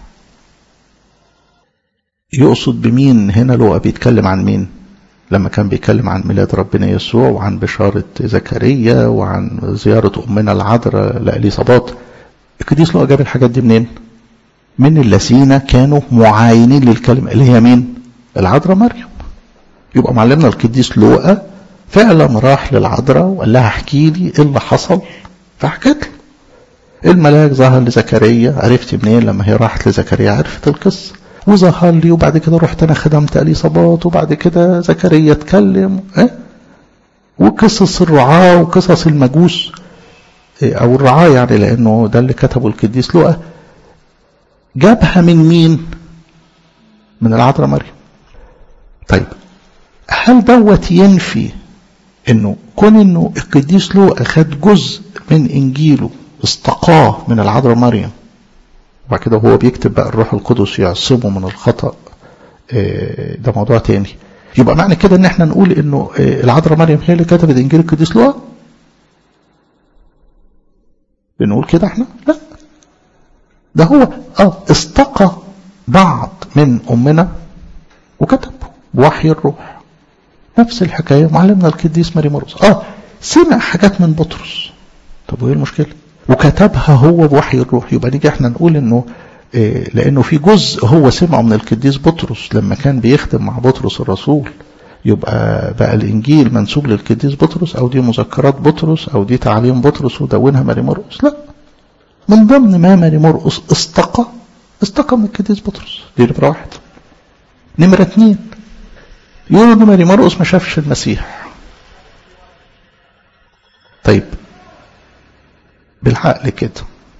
يقصد بمين هنا لوقا بيتكلم عن مين لما كان بيتكلم عن ميلاد ربنا يسوع وعن بشارة زكريا وعن زيارة أمنا العذراء لأليصابات القديس لوقا جاب الحاجات دي منين؟ من الذين كانوا معاينين للكلمة اللي هي مين؟ العذراء مريم يبقى معلمنا القديس لوقا فعلا راح للعذراء وقال لها احكي لي ايه اللي حصل فحكت له الملاك ظهر لزكريا عرفت منين لما هي راحت لزكريا عرفت القصه وظهر لي وبعد كده رحت انا خدمت اليصابات وبعد كده زكريا اتكلم اه وقصص الرعاة وقصص المجوس او الرعاة يعني لانه ده اللي كتبه القديس لوقا جابها من مين من العذراء مريم طيب هل دوت ينفي انه كون انه القديس لوقا خد جزء من انجيله استقاه من العذراء مريم وبعد كده هو بيكتب بقى الروح القدس يعصمه من الخطأ ده موضوع تاني يبقى معنى كده ان احنا نقول انه العذراء مريم هي اللي كتبت انجيل القديس لوقا بنقول كده احنا لا ده هو اه استقى بعض من امنا وكتب بوحي الروح نفس الحكايه معلمنا القديس ماري مرقس اه سمع حاجات من بطرس طب وايه المشكله وكتبها هو بوحي الروح يبقى نيجي احنا نقول انه إيه لانه في جزء هو سمعه من القديس بطرس لما كان بيخدم مع بطرس الرسول يبقى بقى الانجيل منسوب للقديس بطرس او دي مذكرات بطرس او دي تعاليم بطرس ودونها ماري مرقس لا من ضمن ما ماري مرقس استقى استقى من القديس بطرس دي نمره واحد نمره اثنين يقولوا ان ماري مرقس ما شافش المسيح طيب بالعقل كده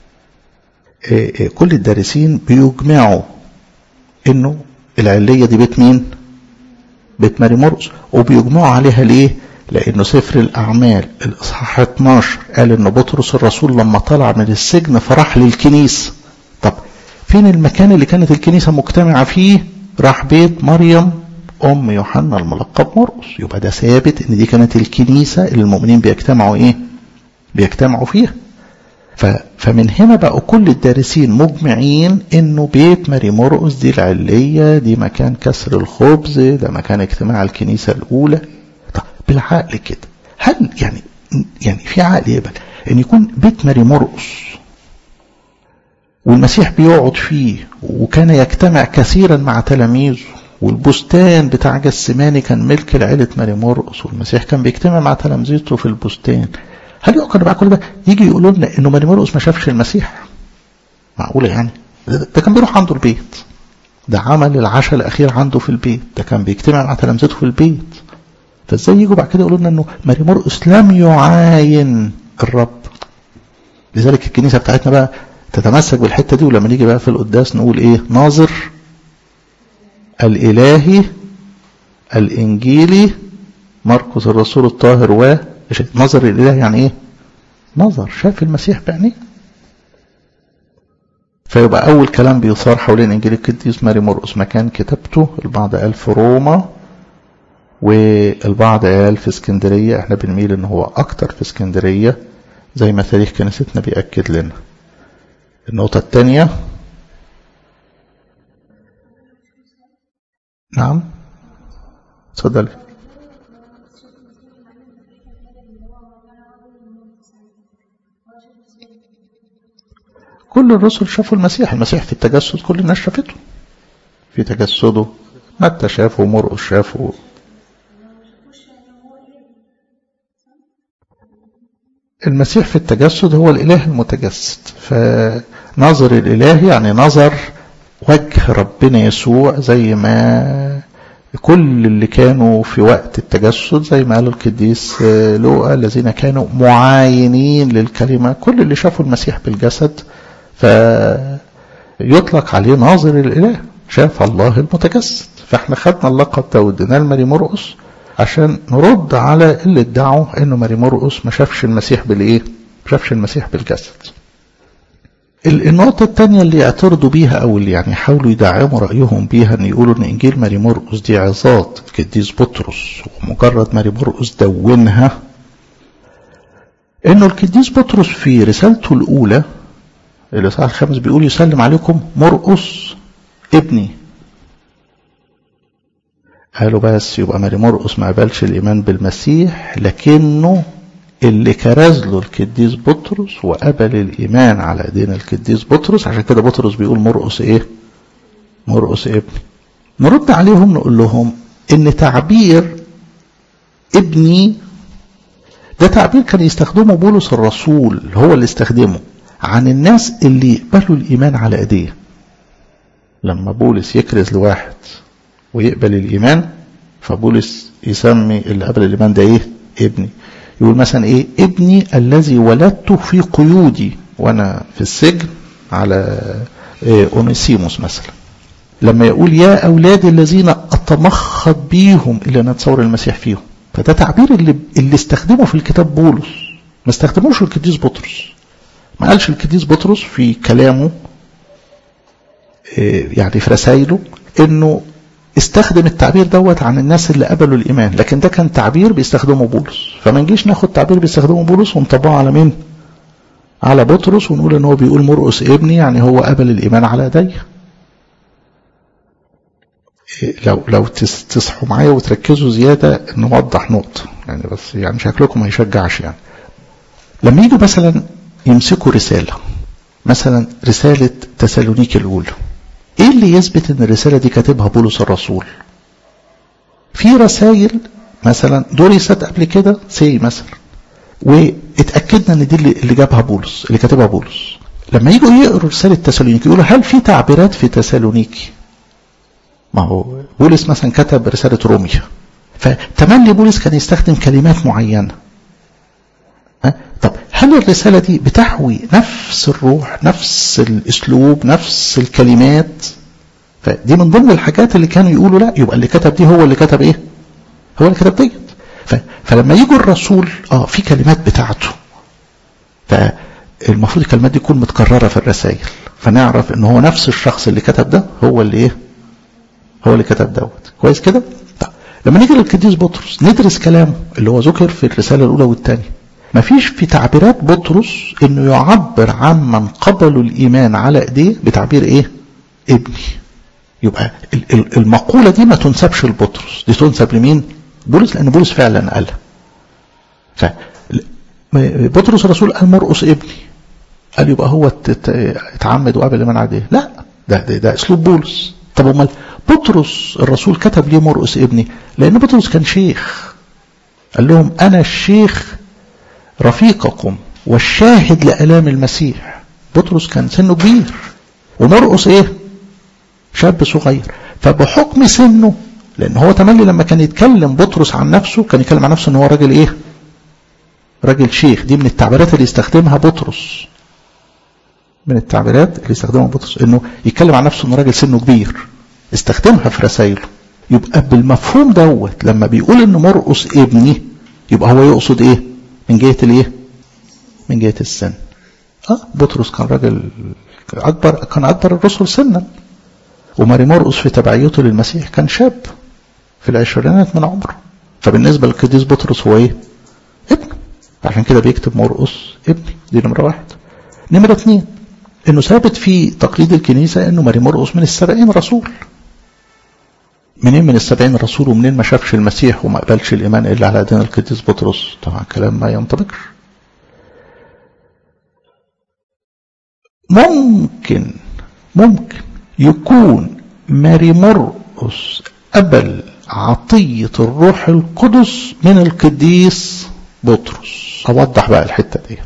كل الدارسين بيجمعوا انه العلية دي بيت مين بيت ماري مرقس وبيجمعوا عليها ليه لانه سفر الاعمال الاصحاح 12 قال ان بطرس الرسول لما طلع من السجن فراح للكنيسة طب فين المكان اللي كانت الكنيسة مجتمعة فيه راح بيت مريم ام يوحنا الملقب مرقس يبقى ده ثابت ان دي كانت الكنيسة اللي المؤمنين بيجتمعوا ايه بيجتمعوا فيها فمن هنا بقوا كل الدارسين مجمعين انه بيت ماري مرقس دي العلية دي مكان كسر الخبز ده مكان اجتماع الكنيسة الاولى طب بالعقل كده هل يعني يعني في عقل يقبل ان يكون بيت ماري مرقس والمسيح بيقعد فيه وكان يجتمع كثيرا مع تلاميذه والبستان بتاع جسماني كان ملك لعيلة ماري مرقس والمسيح كان بيجتمع مع تلامذته في البستان هل يعقل بقى كل ده يجي يقولوا لنا انه ماري مرقس ما شافش المسيح معقولة يعني ده كان بيروح عنده البيت ده عمل العشاء الاخير عنده في البيت ده كان بيجتمع مع تلامذته في البيت فازاي يجوا بعد كده يقولوا لنا انه ماري مرقس لم يعاين الرب لذلك الكنيسة بتاعتنا بقى تتمسك بالحتة دي ولما نيجي بقى في القداس نقول ايه ناظر الالهي الانجيلي مرقس الرسول الطاهر و نظر الاله يعني ايه نظر شاف المسيح بعينيه فيبقى اول كلام بيصار حوالين انجيل القديس ماري مرقس مكان كتابته البعض قال في روما والبعض قال في اسكندريه احنا بنميل ان هو اكتر في اسكندريه زي ما تاريخ كنيستنا بيأكد لنا النقطة الثانية نعم اتفضلي كل الرسل شافوا المسيح المسيح في التجسد كل الناس شافته في تجسده متى شافه مرقس شافه المسيح في التجسد هو الإله المتجسد فنظر الإله يعني نظر وجه ربنا يسوع زي ما كل اللي كانوا في وقت التجسد زي ما قال القديس لوقا الذين كانوا معاينين للكلمة كل اللي شافوا المسيح بالجسد فيطلق عليه ناظر الإله شاف الله المتجسد فاحنا خدنا اللقب ده وديناه لماري مرقس عشان نرد على اللي ادعوا انه ماري مرقس ما شافش المسيح بالايه؟ ما شافش المسيح بالجسد. النقطة الثانية اللي يعترضوا بيها أو اللي يعني يحاولوا يدعموا رأيهم بيها إن يقولوا إن إنجيل ماري مرقس دي عظات القديس بطرس ومجرد ماري مرقس دونها إنه القديس بطرس في رسالته الأولى الإصحاح الخامس بيقول يسلم عليكم مرقس ابني قالوا بس يبقى ماري مرقس ما قبلش الإيمان بالمسيح لكنه اللي كرز له القديس بطرس وقبل الإيمان على ايدين القديس بطرس عشان كده بطرس بيقول مرقس إيه؟ مرقس ابني. نرد عليهم نقول لهم إن تعبير ابني ده تعبير كان يستخدمه بولس الرسول هو اللي استخدمه عن الناس اللي يقبلوا الإيمان على ايديه. لما بولس يكرز لواحد ويقبل الإيمان فبولس يسمي اللي قبل الإيمان ده إيه؟ ابني. يقول مثلا ايه ابني الذي ولدته في قيودي وانا في السجن على إيه اونيسيموس مثلا لما يقول يا اولادي الذين اتمخض بيهم الى نتصور المسيح فيهم فده تعبير اللي اللي استخدمه في الكتاب بولس ما استخدموش القديس بطرس ما قالش القديس بطرس في كلامه إيه يعني في رسائله انه استخدم التعبير دوت عن الناس اللي قبلوا الإيمان لكن ده كان تعبير بيستخدمه بولس فما نجيش ناخد تعبير بيستخدمه بولس ونطبقه على مين على بطرس ونقول ان هو بيقول مرقس ابني يعني هو قبل الإيمان على ايديا لو لو تصحوا معايا وتركزوا زيادة نوضح نقطة يعني بس يعني شكلكم ما يشجعش يعني لما يجوا مثلا يمسكوا رسالة مثلا رسالة تسالونيكي الأولى ايه اللي يثبت ان الرسالة دي كاتبها بولس الرسول في رسائل مثلا درست قبل كده سي مثلا واتأكدنا ان دي اللي جابها بولس اللي كاتبها بولس لما يجوا يقروا رسالة تسالونيكي يقولوا هل في تعبيرات في تسالونيكي ما هو بولس مثلا كتب رسالة روميا فتملي بولس كان يستخدم كلمات معينة طب هل الرسالة دي بتحوي نفس الروح نفس الاسلوب نفس الكلمات فدي من ضمن الحاجات اللي كانوا يقولوا لا يبقى اللي كتب دي هو اللي كتب ايه هو اللي كتب ديت فلما يجوا الرسول اه في كلمات بتاعته فالمفروض الكلمات دي تكون متكررة في الرسائل فنعرف ان هو نفس الشخص اللي كتب ده هو اللي ايه هو اللي كتب دوت كويس كده طب لما نيجي للقديس بطرس ندرس كلامه اللي هو ذكر في الرسالة الأولى والثانية مفيش في تعبيرات بطرس انه يعبر عن من قبلوا الايمان على ايديه بتعبير ايه ابني يبقى المقولة دي ما تنسبش لبطرس دي تنسب لمين بولس لان بولس فعلا قالها ف بطرس الرسول قال مرقس ابني قال يبقى هو اتعمد وقبل الايمان على ايديه لا ده, ده ده اسلوب بولس طب امال بطرس الرسول كتب ليه مرقس ابني لان بطرس كان شيخ قال لهم انا الشيخ رفيقكم والشاهد لآلام المسيح بطرس كان سنه كبير ومرقص ايه شاب صغير فبحكم سنه لان هو تملي لما كان يتكلم بطرس عن نفسه كان يتكلم عن نفسه ان هو راجل ايه راجل شيخ دي من التعبيرات اللي يستخدمها بطرس من التعبيرات اللي يستخدمها بطرس انه يتكلم عن نفسه انه راجل سنه كبير استخدمها في رسائله يبقى بالمفهوم دوت لما بيقول ان مرقص ابني يبقى هو يقصد ايه من جهة الايه من جهة السن اه بطرس كان راجل اكبر كان اكبر الرسل سنا وماري مرقس في تبعيته للمسيح كان شاب في العشرينات من عمره فبالنسبة للقديس بطرس هو ايه ابن عشان كده بيكتب مرقس ابني دي نمرة واحد نمرة اثنين انه ثابت في تقليد الكنيسة انه ماري مرقس من السبعين رسول منين من السبعين رسول ومنين ما شافش المسيح وما قبلش الإيمان إلا على دين القديس بطرس طبعا كلام ما ينطبقش ممكن ممكن يكون ماري مرقس قبل عطية الروح القدس من القديس بطرس أوضح بقى الحتة ديت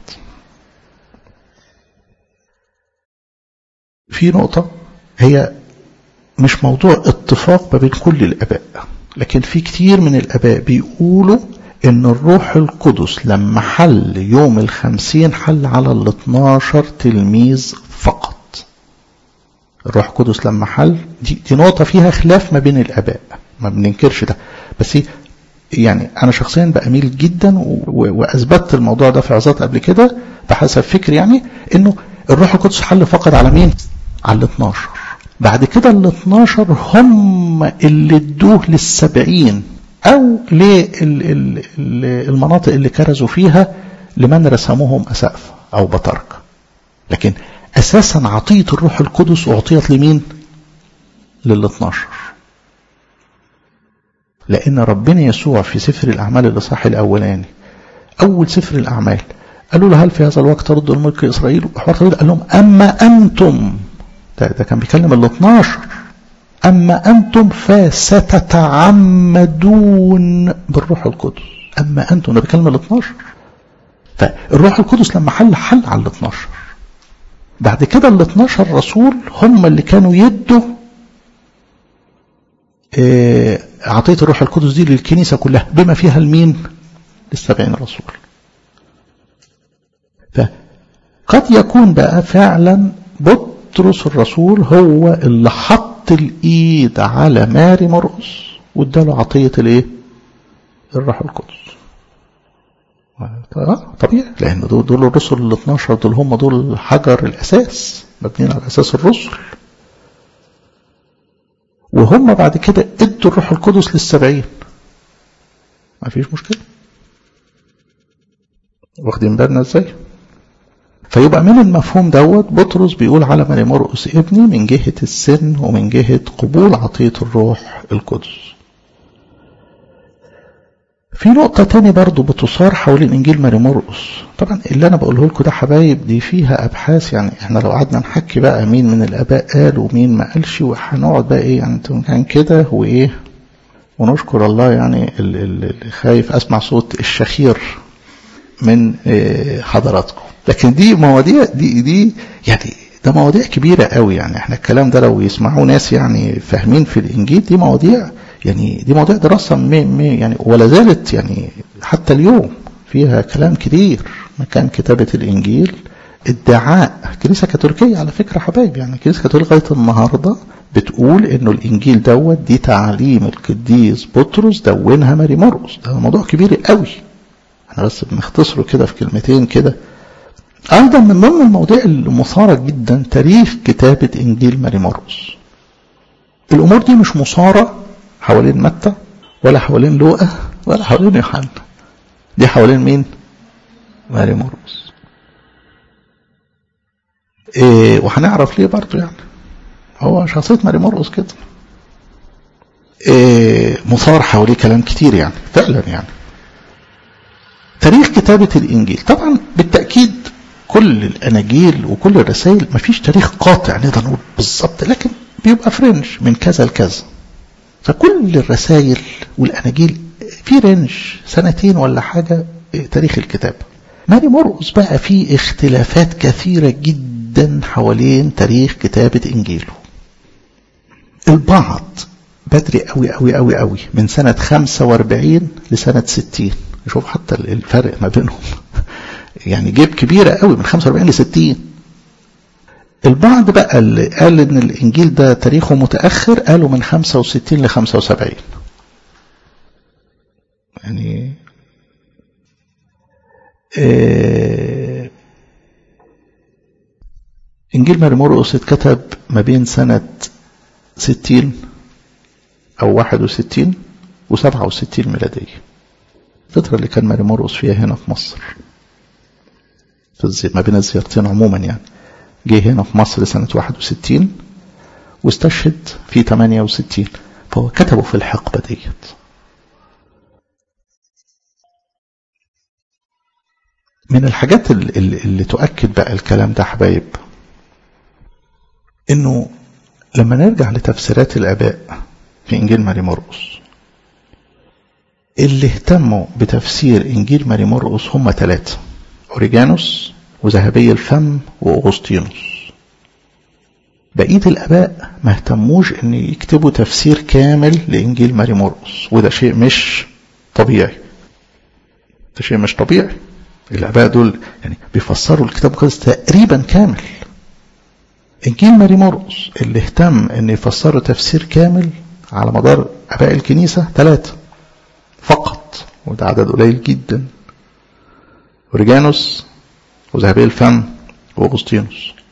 في نقطة هي مش موضوع اتفاق ما بين كل الآباء لكن في كتير من الآباء بيقولوا إن الروح القدس لما حل يوم الخمسين حل على ال 12 تلميذ فقط الروح القدس لما حل دي, دي نقطة فيها خلاف ما بين الآباء ما بننكرش ده بس يعني أنا شخصيا بأميل جدا وأثبتت الموضوع ده في عظات قبل كده بحسب فكري يعني إنه الروح القدس حل فقط على مين على ال 12 بعد كده ال 12 هم اللي ادوه للسبعين او للمناطق اللي كرزوا فيها لمن رسموهم اسقف او بطرك لكن اساسا عطيه الروح القدس اعطيت لمين لل 12 لان ربنا يسوع في سفر الاعمال الاصحاح الاولاني اول سفر الاعمال قالوا له هل في هذا الوقت ترد الملك اسرائيل قال لهم اما انتم ده, ده كان بيكلم ال 12 اما انتم فستتعمدون بالروح القدس اما انتم ده بيكلم ال 12 فالروح القدس لما حل حل على ال 12 بعد كده ال 12 رسول هم اللي كانوا يدوا إيه عطيه الروح القدس دي للكنيسه كلها بما فيها المين؟ للسبعين رسول. فقد يكون بقى فعلا بطرس الرسول هو اللي حط الايد على ماري مرقس واداله عطيه الايه؟ الروح القدس. طبيعي لان دول, دول الرسل ال 12 دول هم دول حجر الاساس مبنيين على اساس الرسل. وهم بعد كده ادوا الروح القدس للسبعين ما فيش مشكلة واخدين بالنا ازاي فيبقى من المفهوم دوت بطرس بيقول على ماري مرقس ابني من جهة السن ومن جهة قبول عطية الروح القدس في نقطة تاني برضو بتصار حوالين إنجيل ماري مرقس طبعا اللي أنا بقوله لكم ده حبايب دي فيها أبحاث يعني إحنا لو قعدنا نحكي بقى مين من الآباء قال ومين ما قالش وهنقعد بقى إيه يعني كان كده وإيه ونشكر الله يعني اللي خايف أسمع صوت الشخير من حضراتكم لكن دي مواضيع دي دي يعني ده مواضيع كبيرة قوي يعني احنا الكلام ده لو يسمعوه ناس يعني فاهمين في الإنجيل دي مواضيع يعني دي مواضيع دراسة مي مي يعني ولا زالت يعني حتى اليوم فيها كلام كتير مكان كتابة الإنجيل ادعاء كنيسة كاثوليكية على فكرة حبايب يعني كنيسة كاثوليكية لغاية النهاردة بتقول انه الانجيل دوت دي تعليم القديس بطرس دونها ماري مرقس ده موضوع كبير قوي احنا بس بنختصره كده في كلمتين كده ايضا من ضمن المواضيع المثارة جدا تاريخ كتابة انجيل ماري مرقس الامور دي مش مثارة حوالين متى ولا حوالين لوقا ولا حوالين يوحنا دي حوالين مين ماري مرقس إيه وهنعرف ليه برضه يعني هو شخصية ماري مرقس كده إيه مثار حواليه كلام كتير يعني فعلا يعني تاريخ كتابة الإنجيل طبعا بالتأكيد كل الأناجيل وكل الرسائل مفيش تاريخ قاطع نقدر نقول بالظبط لكن بيبقى فرنج من كذا لكذا فكل الرسائل والأناجيل في رينج سنتين ولا حاجة تاريخ الكتاب ماري مرقس بقى في اختلافات كثيرة جدا حوالين تاريخ كتابة إنجيله البعض بدري قوي قوي قوي قوي من سنة 45 لسنة 60 شوف حتى الفرق ما بينهم يعني جيب كبيرة قوي من 45 ل 60 البعض بقى اللي قال ان الانجيل ده تاريخه متأخر قالوا من 65 ل 75 يعني إيه انجيل ماري مرقس اتكتب ما بين سنة 60 او 61 و 67 ميلادية الفترة اللي كان ماري مرقس فيها هنا في مصر في الزي... ما بين الزيارتين عموما يعني جه هنا في مصر سنة 61 واستشهد في 68 فهو كتبه في الحقبة ديت من الحاجات اللي, اللي تؤكد بقى الكلام ده حبايب انه لما نرجع لتفسيرات الاباء في انجيل ماري مرقس اللي اهتموا بتفسير انجيل ماري مرقس هم ثلاثه اوريجانوس وذهبي الفم واغسطينوس بقيه الاباء ما اهتموش ان يكتبوا تفسير كامل لانجيل ماري مرقس وده شيء مش طبيعي ده شيء مش طبيعي الاباء دول يعني بيفسروا الكتاب المقدس تقريبا كامل انجيل ماري مرقس اللي اهتم ان يفسروا تفسير كامل على مدار اباء الكنيسه ثلاثه فقط وده عدد قليل جدا اوريجانوس وذهبي الفم واغسطينوس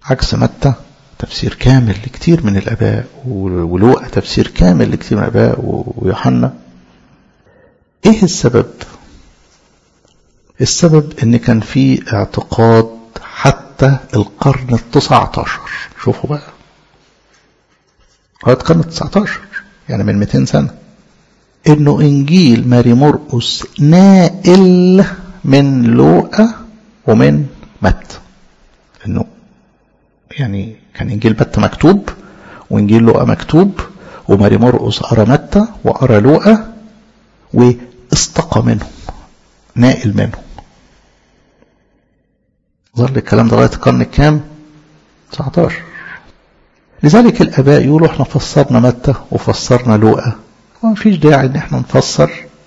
عكس متى تفسير كامل لكتير من الآباء ولوقا تفسير كامل لكتير من الآباء ويوحنا إيه السبب؟ السبب إن كان في اعتقاد حتى القرن التسعة عشر شوفوا بقى هو القرن التسعة عشر يعني من 200 سنة إنه إنجيل ماري مرقس نائل من لوقا ومن متى إنه يعني كان إنجيل متى مكتوب وإنجيل لوقا مكتوب وماري مرقس قرا متى وقرا لوقا واستقى منهم نائل منهم ظل الكلام ده لغايه القرن الكام 19 لذلك الاباء يقولوا احنا فسرنا متى وفسرنا لوقا وما فيش داعي ان احنا نفسر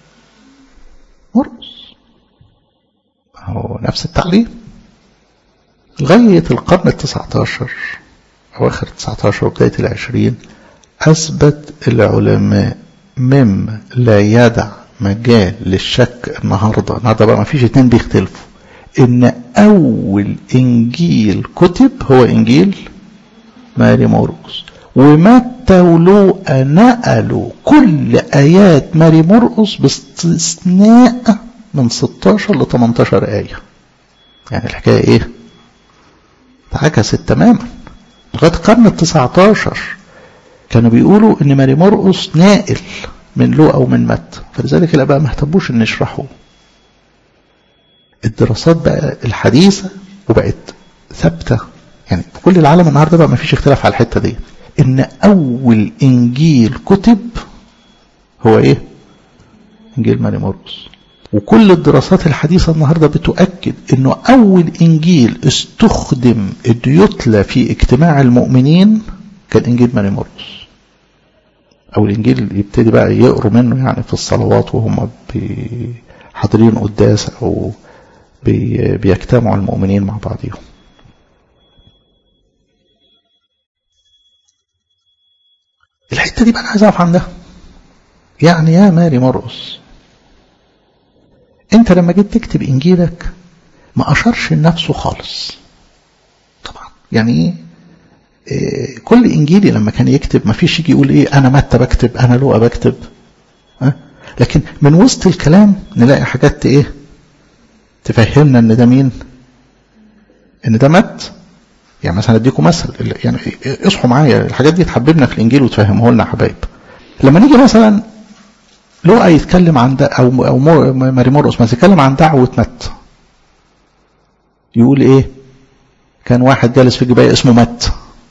مرقس هو نفس التعليم لغاية القرن التسعة عشر أواخر التسعة عشر وبداية العشرين أثبت العلماء مما لا يدع مجال للشك النهاردة النهاردة بقى ما فيش اتنين بيختلفوا إن أول إنجيل كتب هو إنجيل ماري مرقس ومتى ولوقا نقلوا كل آيات ماري مرقس باستثناء من 16 ل 18 آية يعني الحكاية إيه؟ اتعكست تماما لغاية القرن التسعة عشر كانوا بيقولوا ان ماري مرقس نائل من لوقا ومن متى فلذلك الاباء ما اهتموش ان يشرحوا الدراسات بقى الحديثة وبقت ثابتة يعني في كل العالم النهارده بقى ما فيش اختلاف على الحتة دي ان اول انجيل كتب هو ايه انجيل ماري مرقس وكل الدراسات الحديثة النهاردة بتؤكد انه اول انجيل استخدم يتلى في اجتماع المؤمنين كان انجيل ماري مرقس او الانجيل يبتدي بقى يقروا منه يعني في الصلوات وهم حاضرين قداس او بي بيجتمعوا المؤمنين مع بعضهم الحتة دي بقى انا عايز اقف عندها يعني يا ماري مرقس انت لما جيت تكتب انجيلك ما اشرش لنفسه خالص طبعا يعني إيه كل انجيلي لما كان يكتب ما فيش يجي يقول ايه انا متى بكتب انا لوقا بكتب أه؟ لكن من وسط الكلام نلاقي حاجات ايه تفهمنا ان ده مين ان ده مت يعني مثلا اديكم مثل يعني اصحوا معايا الحاجات دي تحببنا في الانجيل وتفهمه لنا يا حبايب لما نيجي مثلا لوقا يتكلم عن دا او او ماري مرقس ما يتكلم عن دعوه مت يقول ايه كان واحد جالس في الجبايه اسمه مت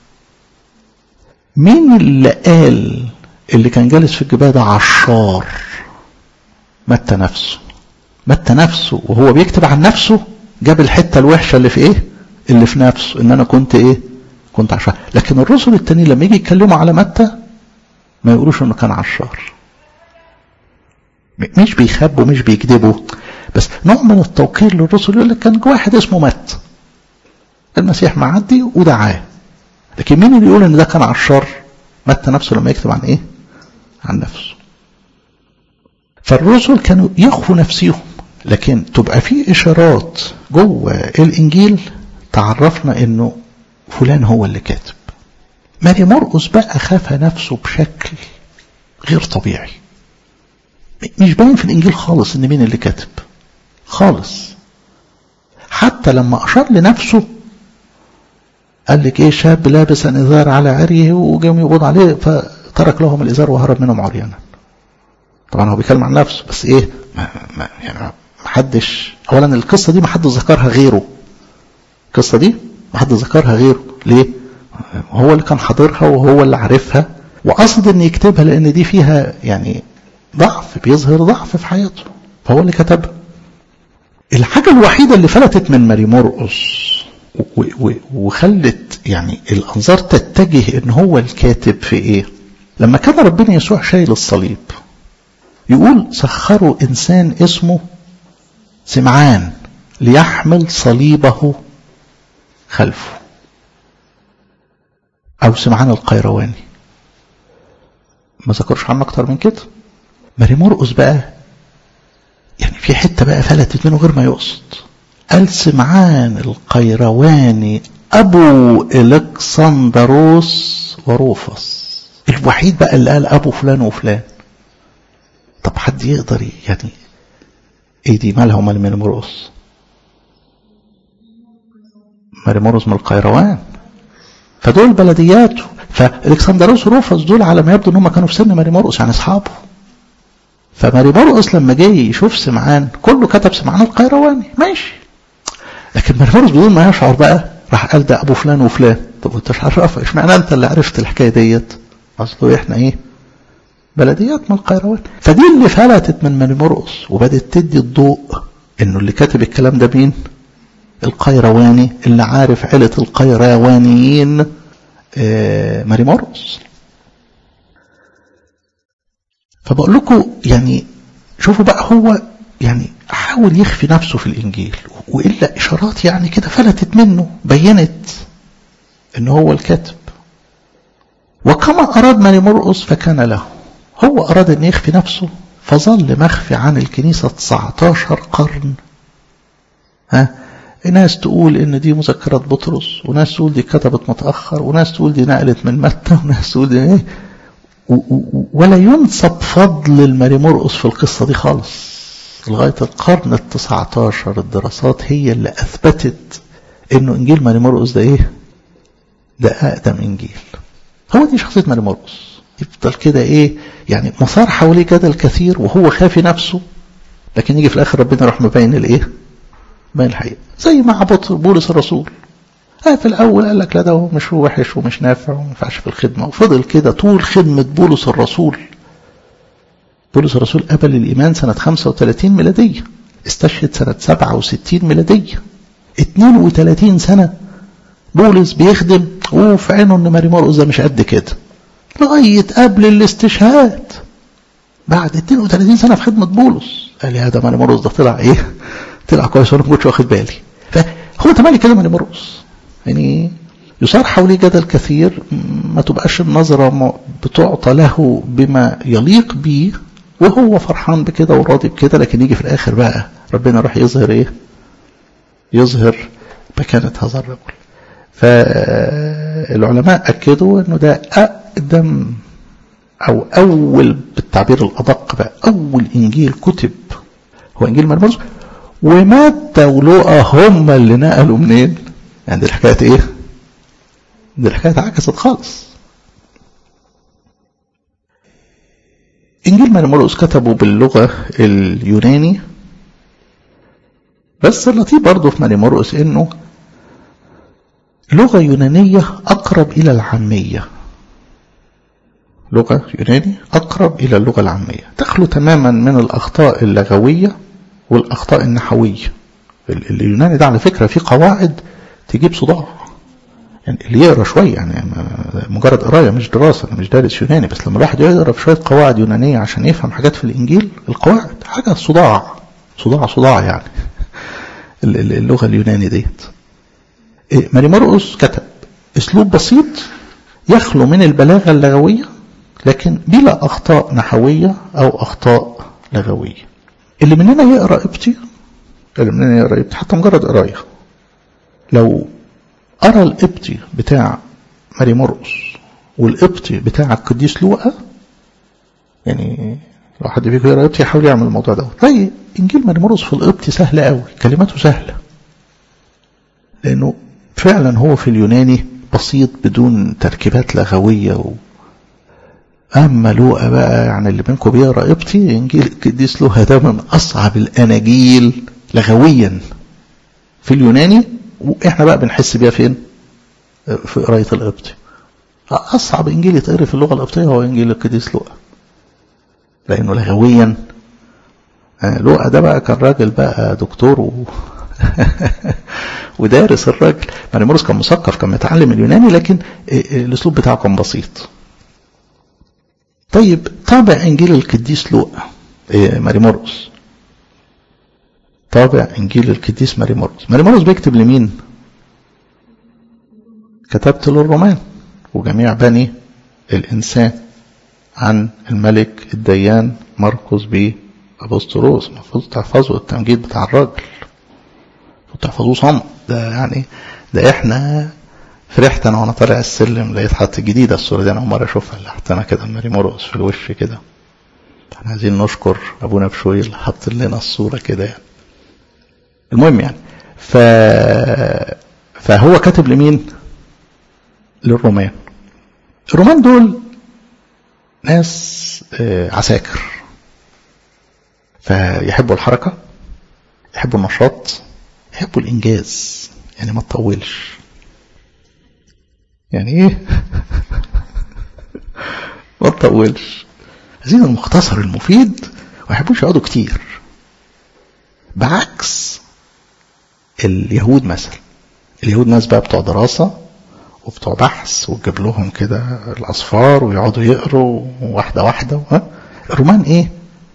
مين اللي قال اللي كان جالس في الجبايه ده عشار متى نفسه متى نفسه وهو بيكتب عن نفسه جاب الحته الوحشه اللي في ايه اللي في نفسه ان انا كنت ايه كنت عشار لكن الرسل التانيين لما يجي يتكلموا على متى ما يقولوش انه كان عشار مش بيخبوا مش بيكذبوا بس نوع من التوقير للرسل يقول لك كان واحد اسمه مت المسيح معدي ودعاه لكن مين اللي يقول ان ده كان عشار متى نفسه لما يكتب عن ايه عن نفسه فالرسل كانوا يخفوا نفسهم لكن تبقى في اشارات جوه الانجيل تعرفنا انه فلان هو اللي كاتب ماري مرقس بقى خاف نفسه بشكل غير طبيعي مش باين في الانجيل خالص ان مين اللي كاتب خالص حتى لما اشار لنفسه قال لك ايه شاب لابس ازار على عريه وجاهم يقبض عليه فترك لهم الازار وهرب منهم عريانا طبعا هو بيتكلم عن نفسه بس ايه ما ما يعني ما حدش اولا القصه دي ما حد ذكرها غيره القصه دي ما حد ذكرها غيره ليه هو اللي كان حاضرها وهو اللي عارفها وقصد ان يكتبها لان دي فيها يعني ضعف بيظهر ضعف في حياته فهو اللي كتبها الحاجة الوحيدة اللي فلتت من ماري مرقس وخلت يعني الأنظار تتجه إن هو الكاتب في إيه لما كان ربنا يسوع شايل الصليب يقول سخروا إنسان اسمه سمعان ليحمل صليبه خلفه أو سمعان القيرواني ما ذكرش عنه أكتر من كده ماري مرقس بقى يعني في حتة بقى فلتت منه غير ما يقصد قال سمعان القيرواني أبو إلكسندروس وروفس الوحيد بقى اللي قال أبو فلان وفلان طب حد يقدر يعني ايه دي مالها ومال مرقص مرقص من القيروان فدول بلدياته فالكسندروس وروفس دول على ما يبدو ان هم كانوا في سن ماري مرقص يعني اصحابه فماري مرقص لما جه يشوف سمعان كله كتب سمعان القيرواني ماشي لكن ماري مرقص بدون ما يشعر بقى راح قال ده ابو فلان وفلان طب انت مش عارف اشمعنى انت اللي عرفت الحكايه ديت اصله احنا ايه بلديات من القيروان فدي اللي فلتت من ماري مرقص وبدت تدي الضوء انه اللي كاتب الكلام ده مين القيرواني اللي عارف عيلة القيروانيين آه ماري مرقص فبقول لكم يعني شوفوا بقى هو يعني حاول يخفي نفسه في الإنجيل وإلا إشارات يعني كده فلتت منه بينت إن هو الكاتب وكما أراد ماري مرقص فكان له هو أراد أن يخفي نفسه فظل مخفي عن الكنيسة 19 قرن ها ناس تقول ان دي مذكرات بطرس وناس تقول دي كتبت متأخر وناس تقول دي نقلت من متى وناس تقول دي ايه ولا ينسب فضل الماري مرقص في القصة دي خالص لغاية القرن التسعة عشر الدراسات هي اللي أثبتت إنه إنجيل ماري مرقص ده إيه؟ ده أقدم إنجيل. هو دي شخصية ماري مرقص. يفضل كده إيه؟ يعني مسار حواليه جدل كثير وهو خافي نفسه لكن يجي في الآخر ربنا يروح مبين الإيه؟ مبين الحقيقة. زي مع بولس الرسول. آه في الأول قال لك لا ده مش وحش ومش نافع وما ينفعش في الخدمة وفضل كده طول خدمة بولس الرسول بولس الرسول قبل الإيمان سنة 35 ميلادية استشهد سنة 67 ميلادية 32 سنة بولس بيخدم وفي عينه ان ماري مرقس ده مش قد كده لغاية قبل الاستشهاد بعد 32 سنة في خدمة بولس قال يا ده ماري مرقس ده طلع ايه طلع كويس وانا ما كنتش واخد بالي فهو تمالي كده ماري مرقس يعني يصار حواليه جدل كثير ما تبقاش النظرة بتعطى له بما يليق به وهو فرحان بكده وراضي بكده لكن يجي في الآخر بقى ربنا راح يظهر إيه يظهر مكانة هذا الرجل فالعلماء أكدوا أنه ده أقدم أو أول بالتعبير الأدق بقى أول إنجيل كتب هو إنجيل مرمز ومتى ولوقا هم اللي نقلوا منين يعني دي الحكاية إيه دي الحكاية عكست خالص إنجيل ماري مرقس كتبه باللغة اليوناني بس اللطيف برضه في ماري مرقس إنه لغة يونانية أقرب إلى العامية لغة يوناني أقرب إلى اللغة العامية تخلو تماما من الأخطاء اللغوية والأخطاء النحوية اليوناني ده على فكرة فيه قواعد تجيب صداع يعني اللي يقرا شويه يعني مجرد قرايه مش دراسه انا مش دارس يوناني بس لما الواحد يقرا في شويه قواعد يونانيه عشان يفهم حاجات في الانجيل القواعد حاجه صداع صداع صداع يعني اللغه اليوناني ديت ماري مرقس كتب اسلوب بسيط يخلو من البلاغه اللغويه لكن بلا اخطاء نحويه او اخطاء لغويه اللي مننا يقرا ابتي اللي مننا يقرا ابتي حتى مجرد قرايه لو أرى القبطي بتاع ماري مرقس والقبطي بتاع القديس لوقا يعني لو حد فيكم يقرا قبطي يحاول يعمل الموضوع ده طيب انجيل ماري مرقس في القبطي سهل قوي كلماته سهله لانه فعلا هو في اليوناني بسيط بدون تركيبات لغويه و... اما لوقا بقى يعني اللي منكم بيقرا قبطي انجيل القديس لوقا ده من اصعب الاناجيل لغويا في اليوناني واحنا بقى بنحس بيها فين في قرايه القبطي اصعب انجيل يتقري في اللغه القبطيه هو انجيل القديس لوقا لانه لغويا لوقا ده بقى كان راجل بقى دكتور و... ودارس الراجل ماري مورس كان مثقف كان متعلم اليوناني لكن الاسلوب بتاعه كان بسيط طيب طابع انجيل القديس لوقا ماري مورس طابع انجيل القديس ماري مرقس ماري مرقس بيكتب لمين كتبت للرومان وجميع بني الانسان عن الملك الديان مرقس بأبسطروس المفروض تحفظوا التمجيد بتاع الراجل المفروض تحفظوه صم ده يعني ده احنا فرحت انا وانا طالع السلم لقيت حط جديده الصوره دي انا اول مره اشوفها اللي حطينا كده ماري مرقص في الوش كده احنا عايزين نشكر ابونا بشوي اللي حط لنا الصوره كده يعني المهم يعني ف فهو كاتب لمين للرومان الرومان دول ناس عساكر فيحبوا الحركة يحبوا النشاط يحبوا الإنجاز يعني ما تطولش يعني إيه ما تطولش عايزين المختصر المفيد وما يحبوش يقعدوا كتير بعكس اليهود مثلا اليهود ناس بقى بتوع دراسة وبتوع بحث وتجيب لهم كده الأصفار ويقعدوا يقروا واحدة واحدة ها الرومان إيه؟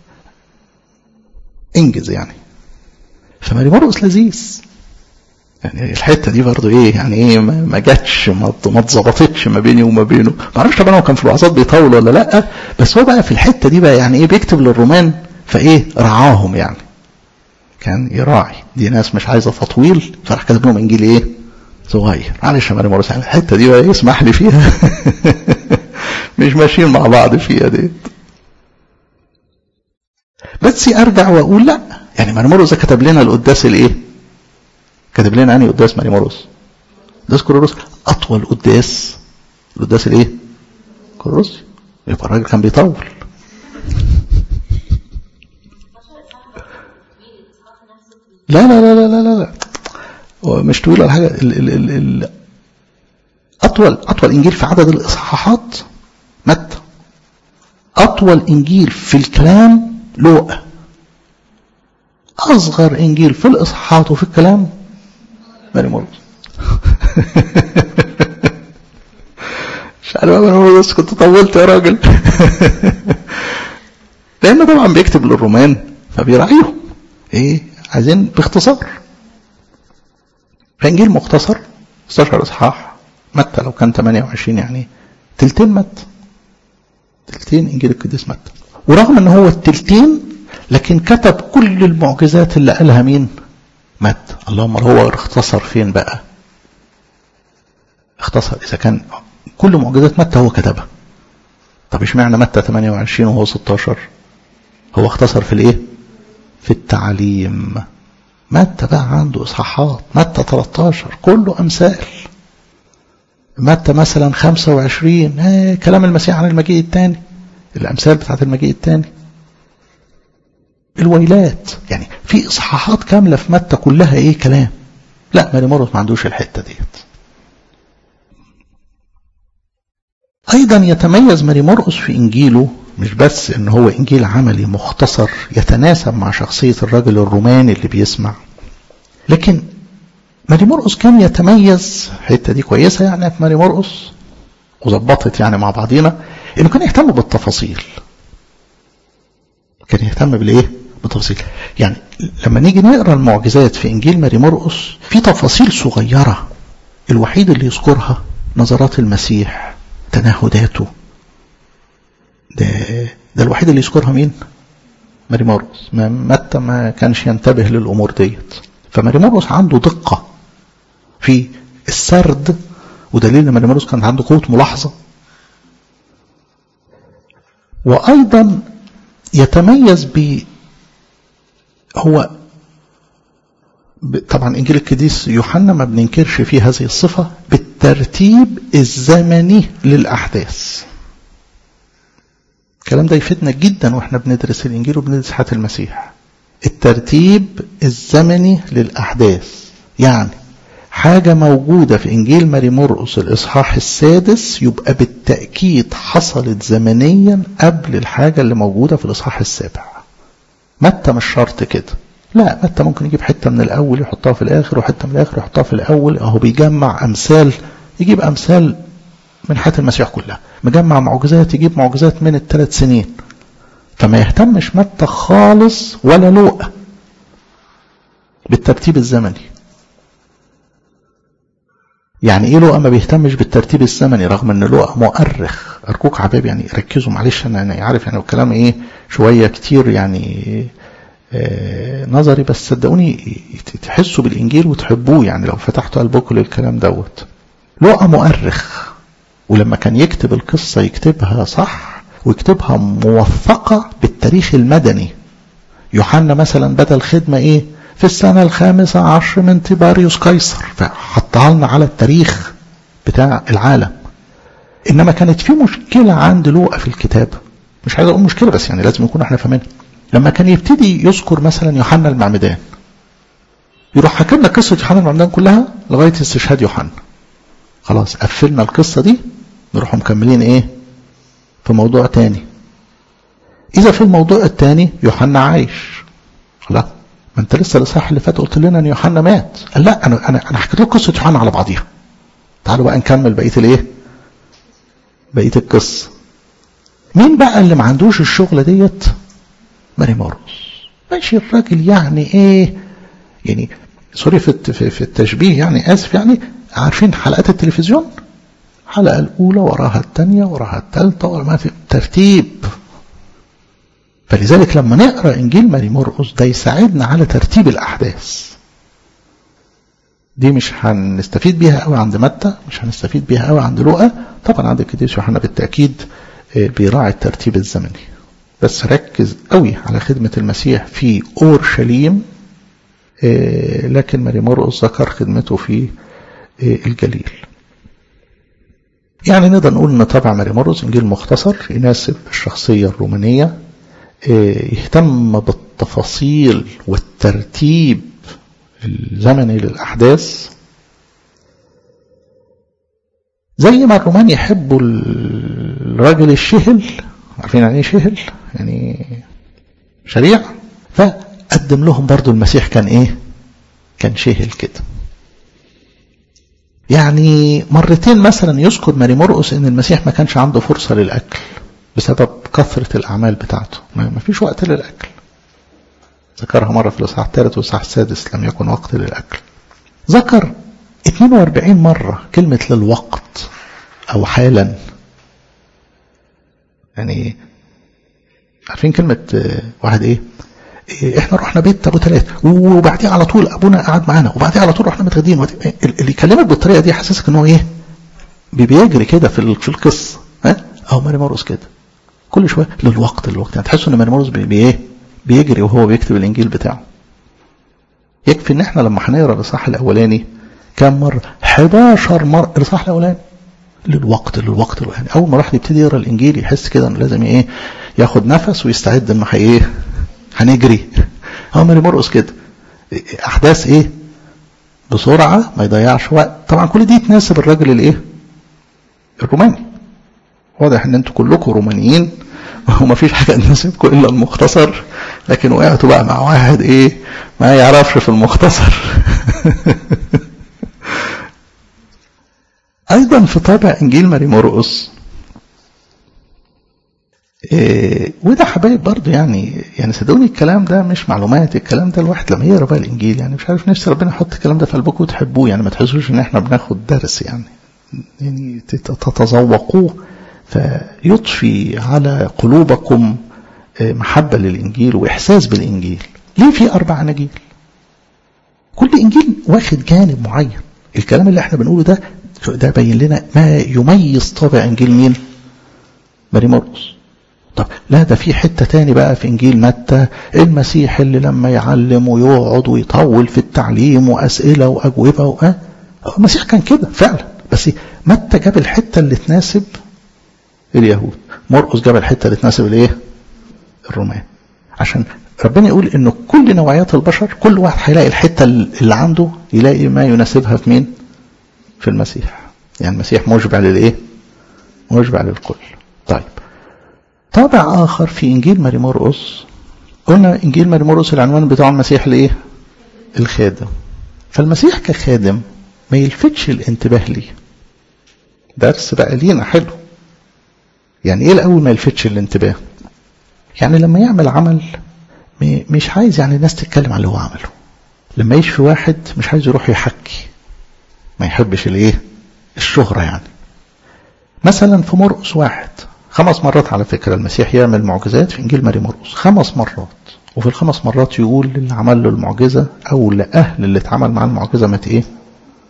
انجز يعني فماري مرقس لذيذ يعني الحته دي برضه ايه يعني ايه ما جاتش ما اتظبطتش ما بيني وما بينه ما اعرفش طبعا هو كان في الوعظات بيطول ولا لا بس هو بقى في الحته دي بقى يعني ايه بيكتب للرومان فايه رعاهم يعني كان يراعي دي ناس مش عايزه تطويل فراح كاتب لهم انجيل ايه صغير معلش يا مريم مرقس يعني الحته دي بقى يسمح لي فيها مش ماشيين مع بعض فيها ديت بس ارجع واقول لا يعني ماري مرقس كتب لنا القداس الايه كتب لنا انهي قداس ماري مرقس قداس كورولوس اطول قداس القداس الايه كورولوس يبقى الراجل كان بيطول لا لا لا لا لا لا مش طويل ولا حاجه ال ال ال ال اطول اطول انجيل في عدد الاصحاحات متى اطول انجيل في الكلام لوقا أصغر إنجيل في الإصحاحات وفي الكلام ماري مرقس مش عارف أنا مرقس كنت طولت يا راجل لأنه طبعا بيكتب للرومان فبيراعيهم إيه عايزين باختصار فإنجيل مختصر 16 إصحاح متى لو كان 28 يعني تلتين متى تلتين إنجيل القديس متى ورغم ان هو التلتين لكن كتب كل المعجزات اللي قالها مين متى اللهم هو اختصر فين بقى اختصر اذا كان كل معجزات متى هو كتبها طب اشمعنى متى 28 وهو 16 هو اختصر في الايه في التعليم متى بقى عنده اصحاحات متى 13 كله امثال متى مثلا 25 ايه كلام المسيح عن المجيء الثاني الامثال بتاعت المجيء الثاني الويلات يعني في اصحاحات كامله في متى كلها ايه كلام لا ماري مرقس ما عندوش الحته ديت ايضا يتميز ماري مرقس في انجيله مش بس ان هو انجيل عملي مختصر يتناسب مع شخصيه الرجل الروماني اللي بيسمع لكن ماري مرقس كان يتميز الحته دي كويسه يعني في ماري مرقس وظبطت يعني مع بعضينا انه كان يهتم بالتفاصيل كان يهتم بالايه بالتفاصيل يعني لما نيجي نقرا المعجزات في انجيل ماري مرقس في تفاصيل صغيره الوحيد اللي يذكرها نظرات المسيح تنهداته ده ده الوحيد اللي يذكرها مين ماري مرقس ما متى ما كانش ينتبه للامور ديت فماري مرقس عنده دقه في السرد ودليل ان ماري مرقس كان عنده قوه ملاحظه وأيضا يتميز ب هو طبعا إنجيل القديس يوحنا ما بننكرش فيه هذه الصفة بالترتيب الزمني للأحداث الكلام ده يفيدنا جدا واحنا بندرس الإنجيل وبندرس حياة المسيح الترتيب الزمني للأحداث يعني حاجة موجودة في إنجيل ماري مرقس الإصحاح السادس يبقى بالتأكيد حصلت زمنيا قبل الحاجة اللي موجودة في الإصحاح السابع متى مش شرط كده لا متى ممكن يجيب حتة من الأول يحطها في الآخر وحتة من الآخر يحطها في الأول أهو بيجمع أمثال يجيب أمثال من حياة المسيح كلها مجمع معجزات يجيب معجزات من الثلاث سنين فما يهتمش متى خالص ولا لوقا بالترتيب الزمني يعني ايه لوقا ما بيهتمش بالترتيب الزمني رغم ان لوقا مؤرخ ارجوك حبايبي يعني ركزوا معلش انا يعني عارف يعني الكلام ايه شويه كتير يعني آه نظري بس صدقوني تحسوا بالانجيل وتحبوه يعني لو فتحتوا قلبكم للكلام دوت لقى مؤرخ ولما كان يكتب القصة يكتبها صح ويكتبها موثقة بالتاريخ المدني يوحنا مثلا بدل خدمة ايه في السنة الخامسة عشر من تيباريوس قيصر فحطها لنا على التاريخ بتاع العالم انما كانت في مشكلة عند لوقا في الكتاب مش عايز اقول مشكلة بس يعني لازم نكون احنا فاهمينها لما كان يبتدي يذكر مثلا يوحنا المعمدان يروح حكى لنا قصة يوحنا المعمدان كلها لغاية استشهاد يوحنا خلاص قفلنا القصة دي نروح مكملين ايه في موضوع تاني اذا في الموضوع التاني يوحنا عايش لا ما انت لسه الاصحاح اللي فات قلت لنا ان يوحنا مات قال لا انا انا انا حكيت لكم قصه يوحنا على بعضيها تعالوا بقى نكمل بقيه الايه بقيه القصه مين بقى اللي ما عندوش الشغله ديت ماري ماركوس ماشي الراجل يعني ايه يعني سوري في في التشبيه يعني اسف يعني عارفين حلقات التلفزيون الحلقه الاولى وراها الثانيه وراها الثالثه وراها ما في ترتيب فلذلك لما نقرا انجيل ماري مرقس ده يساعدنا على ترتيب الاحداث دي مش هنستفيد بيها قوي عند متى مش هنستفيد بيها قوي عند لوقا طبعا عند القديس يوحنا بالتاكيد بيراعي الترتيب الزمني بس ركز قوي على خدمة المسيح في أورشليم لكن ماري مرقس ذكر خدمته في الجليل يعني نقدر نقول ان طبع ماري مرقس انجيل مختصر يناسب الشخصية الرومانية يهتم بالتفاصيل والترتيب الزمني للأحداث زي ما الرومان يحبوا الراجل الشهل عارفين يعني ايه شهل يعني شريع فقدم لهم برضو المسيح كان ايه كان شهل كده يعني مرتين مثلا يذكر ماري مرقس ان المسيح ما كانش عنده فرصة للأكل بسبب كثرة الأعمال بتاعته ما فيش وقت للأكل ذكرها مرة في الإصحاح الثالث والإصحاح السادس لم يكن وقت للأكل ذكر 42 مرة كلمة للوقت أو حالا يعني عارفين كلمة واحد إيه احنا رحنا بيت ابو ثلاث وبعدين على طول ابونا قعد معانا وبعدين على طول رحنا متغدين اللي يكلمك بالطريقه دي يحسسك ان هو ايه بيجري كده في في القصه ها اهو ماري مرقس كده كل شويه للوقت للوقت يعني تحسوا ان ماري مرقس بي ايه بيجري وهو بيكتب الانجيل بتاعه يكفي ان احنا لما هنقرا الاصحاح الاولاني كم مره 11 مره الاصحاح الاولاني للوقت للوقت يعني اول ما راح يبتدي يقرا الانجيل يحس كده انه لازم ايه ياخد نفس ويستعد انه ايه هنجري هو ماري مرقس كده احداث ايه بسرعه ما يضيعش وقت طبعا كل دي تناسب الراجل الايه الروماني واضح ان انتوا كلكم رومانيين وما فيش حاجه تناسبكم الا المختصر لكن وقعتوا بقى مع واحد ايه ما يعرفش في المختصر ايضا في طابع انجيل ماري مرقس إيه وده حبايب برضه يعني يعني صدقوني الكلام ده مش معلومات الكلام ده الواحد لما يقرا بقى الانجيل يعني مش عارف نفسي ربنا يحط الكلام ده في قلبكم وتحبوه يعني ما تحسوش ان احنا بناخد درس يعني يعني تتذوقوه فيضفي على قلوبكم محبه للانجيل واحساس بالانجيل ليه في اربع اناجيل كل انجيل واخد جانب معين الكلام اللي احنا بنقوله ده ده باين لنا ما يميز طابع انجيل مين ماري مرقس طب لا ده في حتة تاني بقى في إنجيل متى المسيح اللي لما يعلم ويقعد ويطول في التعليم وأسئلة وأجوبة و... المسيح كان كده فعلا بس متى جاب الحتة اللي تناسب اليهود مرقس جاب الحتة اللي تناسب الايه الرومان عشان ربنا يقول انه كل نوعيات البشر كل واحد هيلاقي الحتة اللي عنده يلاقي ما يناسبها في مين في المسيح يعني المسيح مشبع للايه مشبع للكل طيب طابع آخر في إنجيل ماري مرقس قلنا إنجيل ماري مرقس العنوان بتاع المسيح الإيه؟ الخادم فالمسيح كخادم ما يلفتش الانتباه ليه درس بقى لينا حلو يعني إيه الأول ما يلفتش الانتباه يعني لما يعمل عمل مش عايز يعني الناس تتكلم على اللي هو عمله لما يشفي واحد مش عايز يروح يحكي ما يحبش الايه الشهرة يعني مثلا في مرقس واحد خمس مرات على فكرة المسيح يعمل معجزات في إنجيل ماري مرقس خمس مرات وفي الخمس مرات يقول للي عمل له المعجزة أو لأهل اللي اتعمل معاه المعجزة ما إيه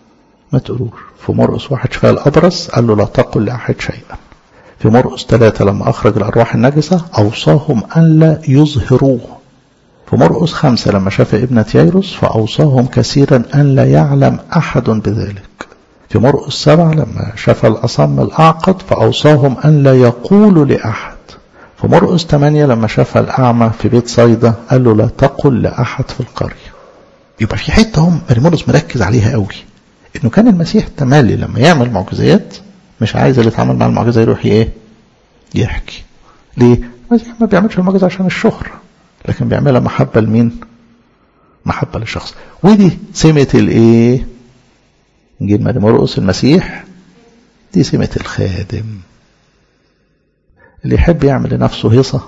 ما تقولوش في مرقس واحد شفاء الأبرص قال له لا تقل لأحد شيئا في مرقس ثلاثة لما أخرج الأرواح النجسة أوصاهم أن لا يظهروه في مرقس خمسة لما شاف ابنة ييروس فأوصاهم كثيرا أن لا يعلم أحد بذلك في مرقس سبعة لما شاف الأصم الأعقد فأوصاهم أن لا يقولوا لأحد في مرقس ثمانية لما شاف الأعمى في بيت صيدا قال له لا تقل لأحد في القرية يبقى في حتة هم مريمونس مركز عليها قوي إنه كان المسيح تملي لما يعمل معجزات مش عايز اللي يتعامل مع المعجزة يروح إيه يحكي ليه المسيح ما بيعملش المعجزة عشان الشهرة لكن بيعملها محبة لمين محبة للشخص ودي سمة الايه نجيب ماري مرقس المسيح دي سمة الخادم اللي يحب يعمل لنفسه هيصة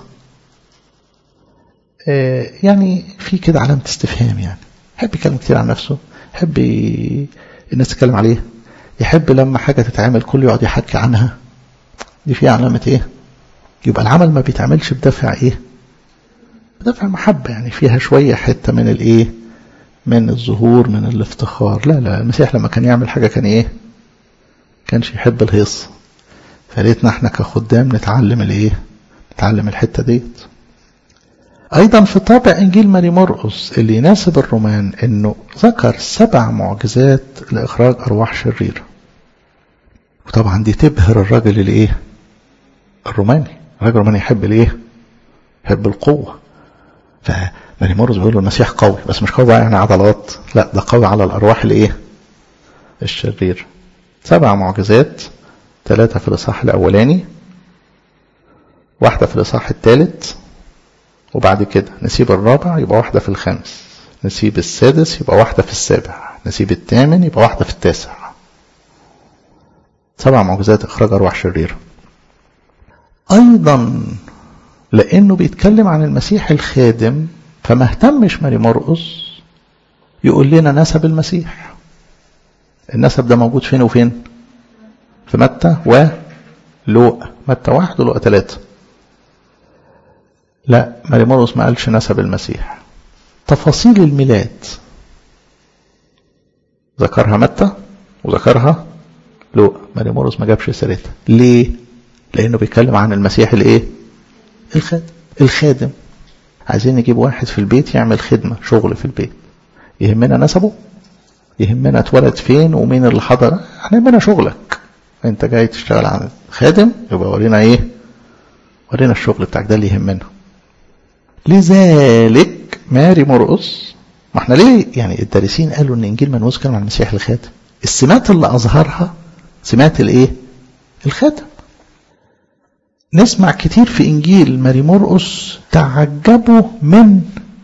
آه يعني في كده علامة استفهام يعني يحب يتكلم كتير عن نفسه يحب الناس تتكلم عليه يحب لما حاجة تتعمل كل يقعد يحكي عنها دي فيها علامة ايه يبقى العمل ما بيتعملش بدافع ايه بدافع محبة يعني فيها شوية حتة من الايه من الظهور من الافتخار لا لا المسيح لما كان يعمل حاجة كان ايه كانش يحب الهيص فليتنا احنا كخدام نتعلم الايه نتعلم الحتة ديت ايضا في طابع انجيل ماري مرقس اللي يناسب الرومان انه ذكر سبع معجزات لاخراج ارواح شريره وطبعا دي تبهر الراجل الايه الروماني الراجل الروماني يحب الايه يحب القوه فماري مرقس بيقول له المسيح قوي بس مش قوي يعني عضلات لا ده قوي على الارواح الايه الشرير سبع معجزات ثلاثه في الاصحاح الاولاني واحده في الاصحاح الثالث وبعد كده نسيب الرابع يبقى واحدة في الخامس نسيب السادس يبقى واحدة في السابع نسيب الثامن يبقى واحدة في التاسع سبع معجزات إخراج أرواح شريرة أيضا لأنه بيتكلم عن المسيح الخادم فما اهتمش ماري مرقس يقول لنا نسب المسيح النسب ده موجود فين وفين في متى ولوقا متى واحد ولوقا ثلاثة لا ماري مرقس ما قالش نسب المسيح تفاصيل الميلاد ذكرها متى وذكرها لوقا ماري مرقس ما جابش سيرتها ليه لانه بيتكلم عن المسيح الايه الخادم الخادم عايزين نجيب واحد في البيت يعمل خدمة شغل في البيت يهمنا نسبه يهمنا اتولد فين ومين اللي حضر احنا يهمنا شغلك انت جاي تشتغل عن خادم يبقى ورينا ايه ورينا الشغل بتاعك ده اللي يهمنا لذلك ماري مرقس ما احنا ليه يعني الدارسين قالوا ان انجيل منوس كان عن المسيح الخاتم السمات اللي اظهرها سمات الايه الخاتم نسمع كتير في انجيل ماري مرقس تعجبوا من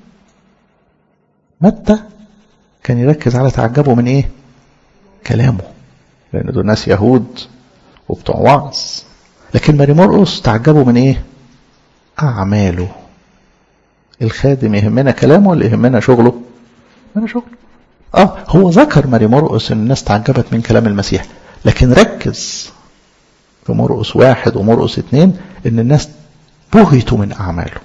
متى كان يركز على تعجبوا من ايه كلامه لان دول ناس يهود وبتوع وعظ لكن ماري مرقس تعجبوا من ايه اعماله الخادم يهمنا كلامه ولا يهمنا شغله يهمنا شغله اه هو ذكر ماري مرقس ان الناس تعجبت من كلام المسيح لكن ركز في مرقس واحد ومرقس اتنين ان الناس بهتوا من اعماله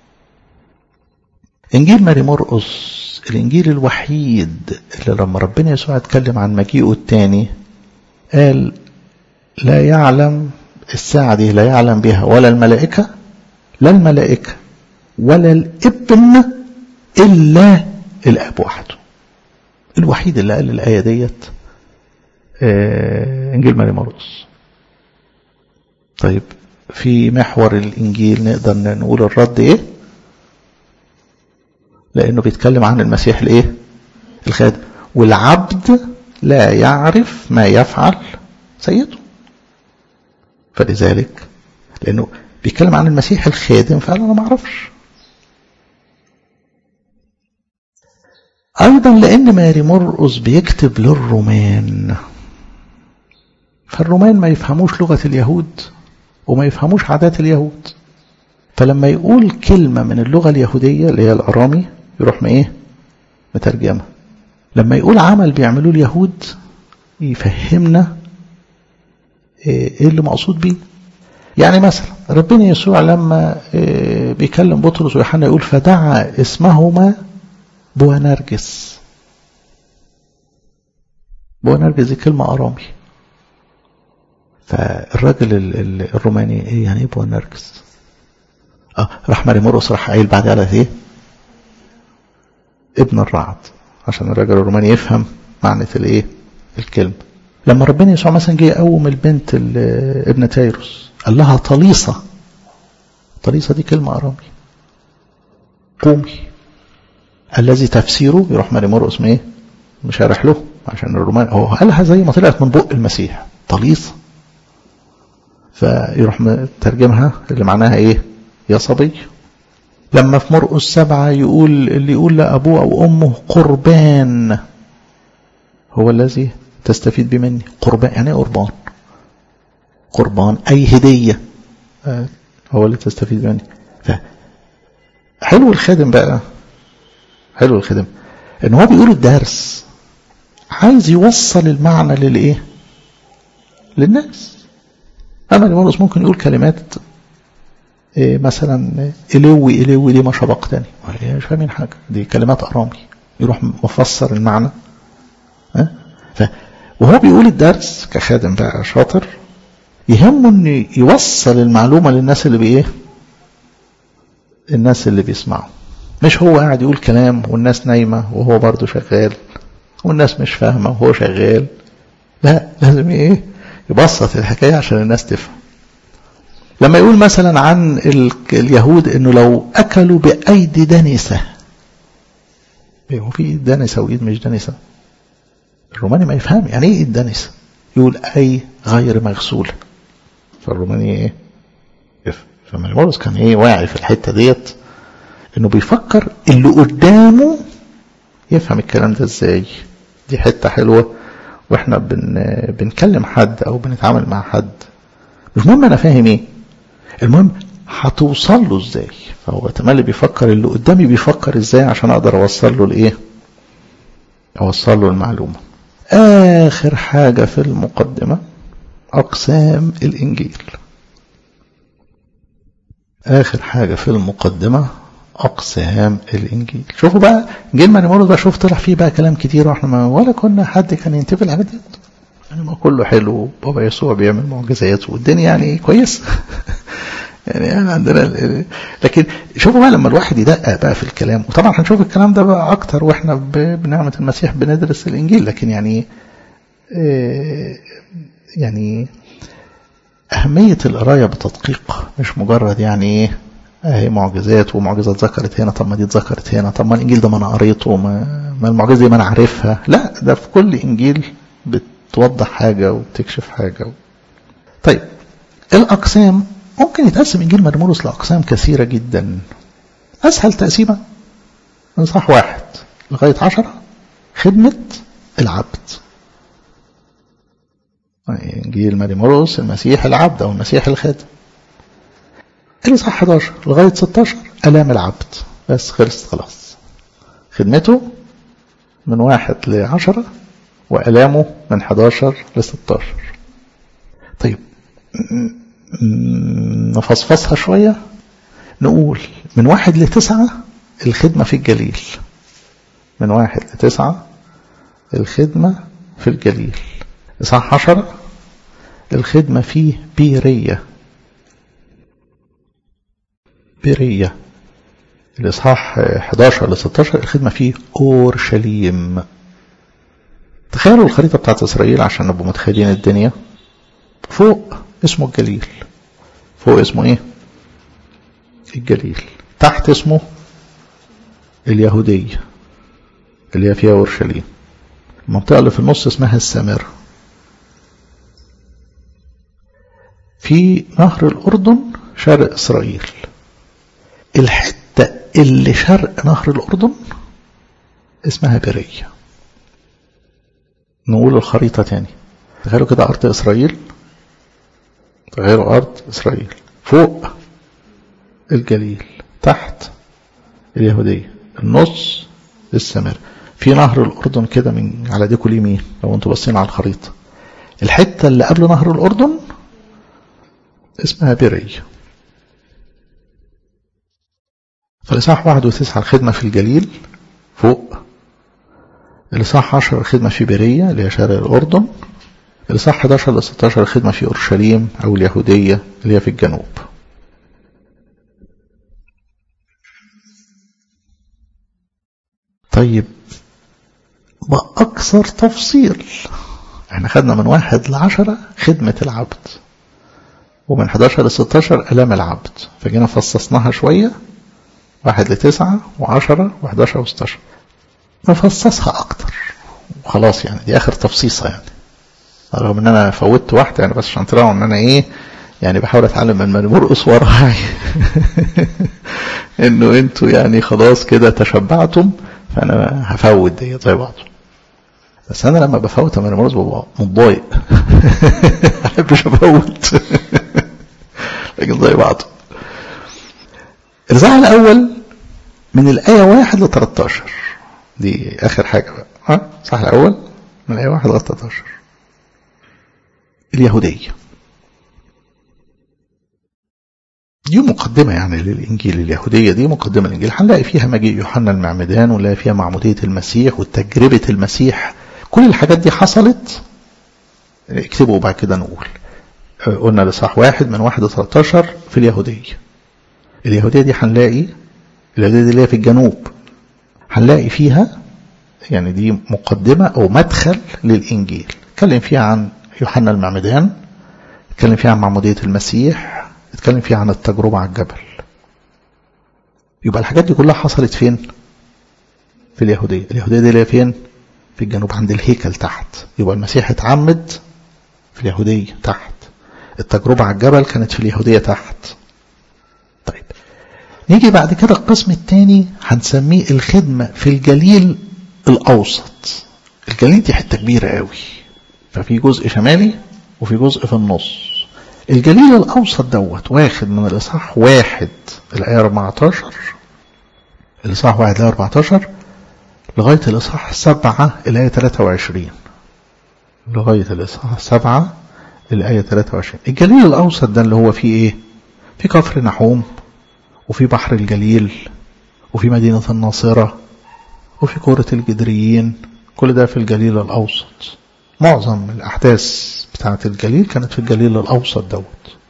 انجيل ماري مرقس الانجيل الوحيد اللي لما ربنا يسوع اتكلم عن مجيئه التاني قال لا يعلم الساعة دي لا يعلم بها ولا الملائكة لا الملائكة ولا الابن إلا الأب وحده الوحيد اللي قال الآية ديت آه إنجيل ماري مرقس طيب في محور الإنجيل نقدر نقول الرد إيه لأنه بيتكلم عن المسيح الإيه الخادم والعبد لا يعرف ما يفعل سيده فلذلك لأنه بيتكلم عن المسيح الخادم فقال أنا ما أعرفش أيضا لأن ماري مرقس بيكتب للرومان فالرومان ما يفهموش لغة اليهود وما يفهموش عادات اليهود فلما يقول كلمة من اللغة اليهودية اللي هي الأرامي يروح ما إيه مترجمة لما يقول عمل بيعملوه اليهود يفهمنا إيه اللي مقصود بيه يعني مثلا ربنا يسوع لما بيكلم بطرس ويوحنا يقول فدعا اسمهما بوانرجس بونرجس دي كلمة أرامي فالراجل الروماني ايه يعني ايه بونرجس اه راح ماري مرقس راح قايل بعد على ايه ابن الرعد عشان الراجل الروماني يفهم معنى الايه الكلمة لما ربنا يسوع مثلا جه يقوم البنت ابن تايروس قال لها طليصة طليصة دي كلمة أرامي قومي الذي تفسيره يروح ماري مرقس ايه مشارح له عشان الرومان هو قالها زي ما طلعت من بق المسيح طليصة فيروح ترجمها اللي معناها ايه يا صبي لما في مرقس سبعة يقول اللي يقول لأبوه أو أمه قربان هو الذي تستفيد به مني قربان يعني ايه قربان قربان أي هدية هو اللي تستفيد مني حلو الخادم بقى حلو الخادم ان هو بيقول الدرس عايز يوصل المعنى للايه للناس اما المرقس ممكن يقول كلمات إيه مثلا الوي الوي دي ما شبقتني مش فاهمين حاجه دي كلمات ارامي يروح مفسر المعنى ها ف وهو بيقول الدرس كخادم بقى شاطر يهمه ان يوصل المعلومه للناس اللي بايه الناس اللي بيسمعوا مش هو قاعد يقول كلام والناس نايمه وهو برضه شغال والناس مش فاهمه وهو شغال لا لازم ايه يبسط الحكايه عشان الناس تفهم لما يقول مثلا عن اليهود انه لو اكلوا بايدي دنسه هو في دنسه وايد مش دنسه الروماني ما يفهم يعني ايه الدنسه يقول اي غير مغسوله فالروماني ايه فمالمورس كان ايه واعي في الحته ديت انه بيفكر اللي قدامه يفهم الكلام ده ازاي دي حته حلوه واحنا بن بنكلم حد او بنتعامل مع حد مش مهم انا فاهم ايه المهم هتوصل له ازاي فهو تملي بيفكر اللي قدامي بيفكر ازاي عشان اقدر اوصل له الايه اوصل له المعلومه اخر حاجه في المقدمه اقسام الانجيل اخر حاجه في المقدمه اقسام الانجيل شوفوا بقى انجيل مانيمورس بقى شوف طلع فيه بقى كلام كتير واحنا ما ولا كنا حد كان ينتفع الحاجات دي يعني ما كله حلو بابا يسوع بيعمل معجزات والدنيا يعني كويس يعني يعني عندنا لكن شوفوا بقى لما الواحد يدقق بقى في الكلام وطبعا هنشوف الكلام ده بقى اكتر واحنا بنعمه المسيح بندرس الانجيل لكن يعني يعني أهمية القراية بتدقيق مش مجرد يعني إيه اهي معجزات ومعجزة اتذكرت هنا طب ما دي اتذكرت هنا طب ما الانجيل ده ما انا قريته ما, ما المعجزة دي ما انا عارفها لا ده في كل انجيل بتوضح حاجة وبتكشف حاجة و... طيب الاقسام ممكن يتقسم انجيل مرمورس لاقسام كثيرة جدا اسهل تقسيمة صح واحد لغاية عشرة خدمة العبد انجيل مريموروس المسيح العبد او المسيح الخادم الإصحاح 11 لغاية 16 ألام العبد بس خلصت خلاص خدمته من واحد لعشرة وألامه من 11 ل 16 طيب نفصفصها شوية نقول من واحد لتسعة الخدمة في الجليل من واحد لتسعة الخدمة في الجليل إصحاح 10 الخدمة في بيرية بيرية الإصحاح 11 ل 16 الخدمة في أورشليم تخيلوا الخريطة بتاعت إسرائيل عشان نبقوا متخيلين الدنيا فوق اسمه الجليل فوق اسمه إيه؟ الجليل تحت اسمه اليهودية اللي هي فيها أورشليم المنطقة اللي في النص اسمها السامرة في نهر الأردن شرق إسرائيل الحتة اللي شرق نهر الأردن اسمها برية نقول الخريطة تاني تخيلوا كده أرض إسرائيل تخيلوا أرض إسرائيل فوق الجليل تحت اليهودية النص السمر في نهر الأردن كده من على ديكو اليمين لو انتوا باصين على الخريطة الحتة اللي قبل نهر الأردن اسمها برية فالإصحاح واحد وتسعة الخدمة في الجليل فوق الإصحاح 10 الخدمة في بيرية اللي هي شرق الأردن الإصحاح 11 ل 16 الخدمة في أورشليم أو اليهودية اللي هي في الجنوب طيب بأكثر تفصيل احنا خدنا من واحد لعشرة خدمة العبد ومن 11 ل 16 ألام العبد فجينا فصصناها شوية واحد لتسعة وعشرة وحداشر وستاشر نفصصها أكتر وخلاص يعني دي آخر تفصيصة يعني رغم إن أنا فوتت واحدة يعني بس عشان تراعوا إن أنا إيه يعني بحاول أتعلم من مرقص وراعي إنه أنتوا يعني خلاص كده تشبعتم فأنا هفوت دي زي بعضه بس أنا لما بفوت من مرقص ببقى متضايق ما أحبش أفوت لكن زي بعضه الرزاع الأول من الآية واحد ل 13 دي آخر حاجة بقى ها صح الأول من الآية واحد ل 13 اليهودية دي مقدمة يعني للإنجيل اليهودية دي مقدمة الإنجيل هنلاقي فيها مجيء يوحنا المعمدان ونلاقي فيها معمودية المسيح وتجربة المسيح كل الحاجات دي حصلت اكتبوا بعد كده نقول قلنا لصح واحد من واحد ل 13 في اليهودية اليهودية دي هنلاقي اليهودية دي اللي هي في الجنوب هنلاقي فيها يعني دي مقدمة أو مدخل للإنجيل اتكلم فيها عن يوحنا المعمدان اتكلم فيها عن معمودية المسيح اتكلم فيها عن التجربة على الجبل يبقى الحاجات دي كلها حصلت فين في اليهودية اليهودية دي اللي هي فين في الجنوب عند الهيكل تحت يبقى المسيح اتعمد في اليهودية تحت التجربة على الجبل كانت في اليهودية تحت طيب نيجي بعد كده القسم الثاني هنسميه الخدمة في الجليل الأوسط الجليل دي حتة كبيرة قوي ففي جزء شمالي وفي جزء في النص الجليل الأوسط دوت واخد من الإصحاح واحد الآية 14 الإصحاح واحد الآية 14 لغاية الإصحاح سبعة الآية 23 لغاية الإصحاح سبعة الآية 23 الجليل الأوسط ده اللي هو فيه إيه في كفر نحوم وفي بحر الجليل وفي مدينة الناصرة وفي كورة الجدريين كل ده في الجليل الأوسط معظم الأحداث بتاعة الجليل كانت في الجليل الأوسط دوت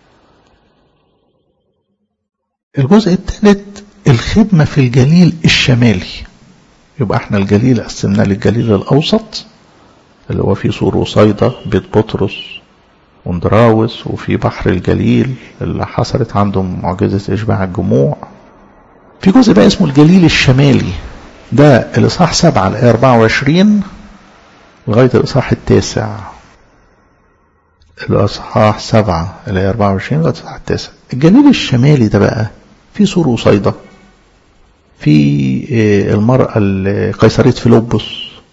الجزء الثالث الخدمة في الجليل الشمالي يبقى احنا الجليل قسمناه للجليل الأوسط اللي هو فيه سور وصيدا بيت بطرس وندراوس وفي بحر الجليل اللي حصلت عندهم معجزة إشباع الجموع في جزء بقى اسمه الجليل الشمالي ده الإصحاح سبعة الآية 24 لغاية الإصحاح التاسع الأصحاح سبعة الآية 24 لغاية الإصحاح التاسع الجليل الشمالي ده بقى في سور وصيدا في المرأة قيصرية فيلبس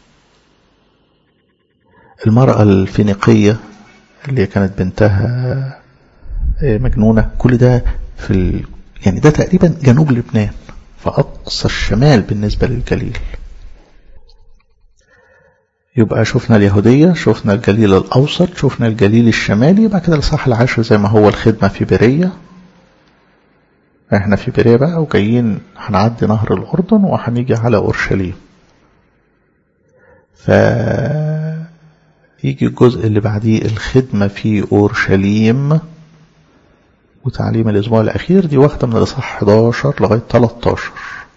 المرأة الفينيقية اللي كانت بنتها مجنونة كل ده في ال... يعني ده تقريبا جنوب لبنان فأقصى الشمال بالنسبة للجليل يبقى شفنا اليهودية شفنا الجليل الأوسط شفنا الجليل الشمالي يبقى كده الصح العاشر زي ما هو الخدمة في برية احنا في برية بقى وجايين هنعدي نهر الأردن وهنيجي على أورشليم ف يجي الجزء اللي بعديه الخدمة في أورشليم وتعليم الأسبوع الأخير دي واخدة من الإصحاح 11 لغاية 13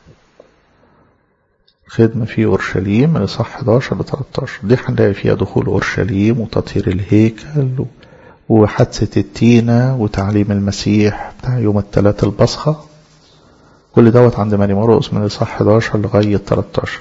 خدمة في أورشليم من الإصحاح 11 ل 13 دي هنلاقي فيها دخول أورشليم وتطهير الهيكل وحادثة التينة وتعليم المسيح بتاع يوم الثلاث البصخة كل دوت عند ماري مرقس من الإصحاح 11 لغاية 13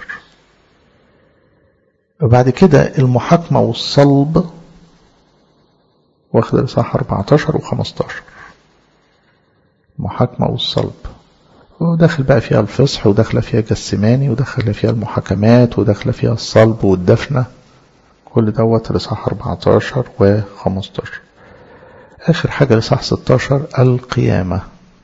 وبعد كده المحاكمة والصلب واخد الإصحاح 14 و 15 المحاكمة والصلب وداخل بقى فيها الفصح وداخلة فيها جسماني وداخلة فيها المحاكمات وداخلة فيها الصلب والدفنة كل دوت الإصحاح 14 و 15 آخر حاجة الإصحاح 16 القيامة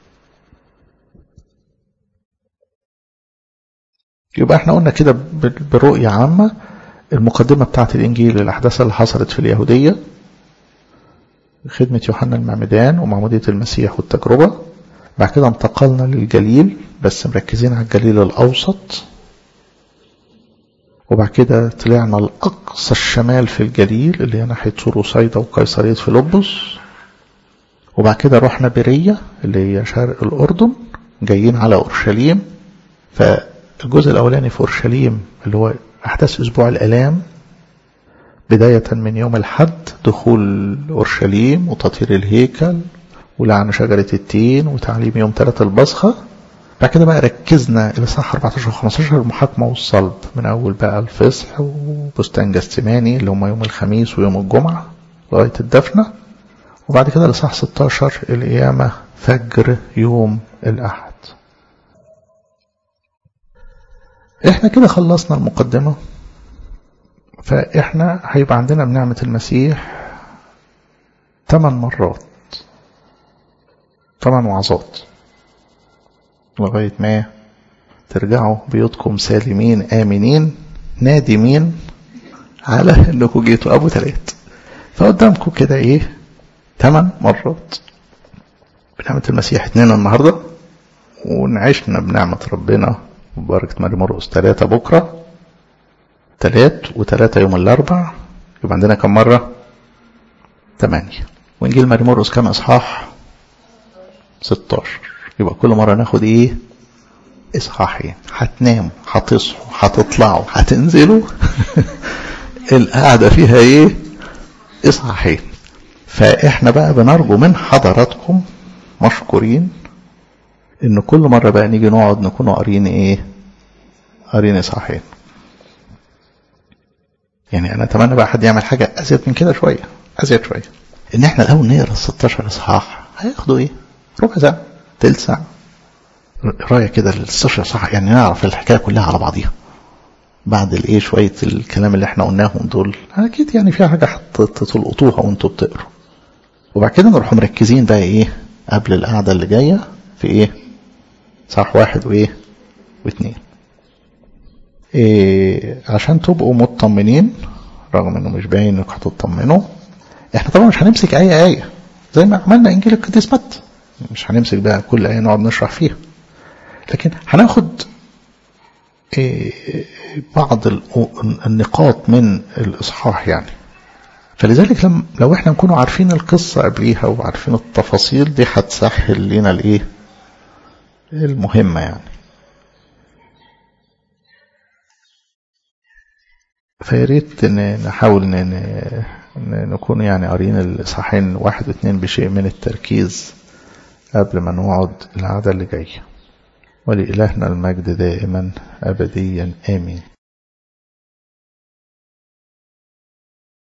يبقى احنا قلنا كده برؤية عامة المقدمة بتاعت الإنجيل الأحداث اللي حصلت في اليهودية خدمة يوحنا المعمدان ومعمودية المسيح والتجربة بعد كده انتقلنا للجليل بس مركزين على الجليل الأوسط وبعد كده طلعنا لأقصى الشمال في الجليل اللي هي ناحية سور وصيدا وقيصرية فيلبس وبعد كده رحنا برية اللي هي شرق الأردن جايين على أورشليم فالجزء الأولاني في أورشليم اللي هو أحداث أسبوع الآلام بداية من يوم الحد دخول أورشليم وتطهير الهيكل ولعن شجرة التين وتعليم يوم ثلاثة البصخة بعد كده بقى ركزنا الإصحاح 14 و 15 المحاكمة والصلب من أول بقى الفصح وبستان جستماني اللي هم يوم الخميس ويوم الجمعة لغاية الدفنة وبعد كده الإصحاح 16 القيامة فجر يوم الأحد احنا كده خلصنا المقدمة فاحنا هيبقى عندنا بنعمة المسيح ثمان مرات ثمان وعظات لغاية ما ترجعوا بيوتكم سالمين آمنين نادمين على انكم جيتوا ابو تلات فقدامكم كده ايه ثمان مرات بنعمة المسيح اتنين النهاردة ونعيشنا بنعمة ربنا وبركة ماري مرقس ثلاثة بكرة تلات وتلاتة يوم الأربع يبقى عندنا كم مرة؟ تمانية وإنجيل ماري مرقس كام إصحاح؟ 16 يبقى كل مرة ناخد إيه؟ إصحاحين هتناموا هتصحوا هتطلعوا هتنزلوا القعدة فيها إيه؟ إصحاحين فإحنا بقى بنرجو من حضراتكم مشكورين إن كل مرة بقى نيجي نقعد نكونوا قارين إيه؟ قارين إصحاحين يعني انا اتمنى بقى حد يعمل حاجه ازيد من كده شويه ازيد شويه ان احنا الاول نقرا ال 16 اصحاح هياخدوا ايه؟ ربع ساعه تلت ساعه قرايه كده ال 16 اصحاح يعني نعرف الحكايه كلها على بعضيها بعد الايه شويه الكلام اللي احنا قلناهم دول اكيد يعني فيها حاجه تلقطوها وانتوا بتقروا وبعد كده نروح مركزين بقى ايه قبل القعده اللي جايه في ايه؟ صح واحد وايه؟ واثنين إيه عشان تبقوا مطمنين رغم انه مش باين انكم هتطمنوا احنا طبعا مش هنمسك اي ايه زي ما عملنا انجيل القديس متى مش هنمسك بقى كل ايه نقعد نشرح فيها لكن هناخد إيه بعض النقاط من الاصحاح يعني فلذلك لم لو احنا نكونوا عارفين القصه قبليها وعارفين التفاصيل دي هتسهل لنا الايه المهمه يعني فياريت نحاول نكون يعني قارين الإصحاحين واحد واثنين بشيء من التركيز قبل ما نقعد العادة اللي جاية ولإلهنا المجد دائما أبديا آمين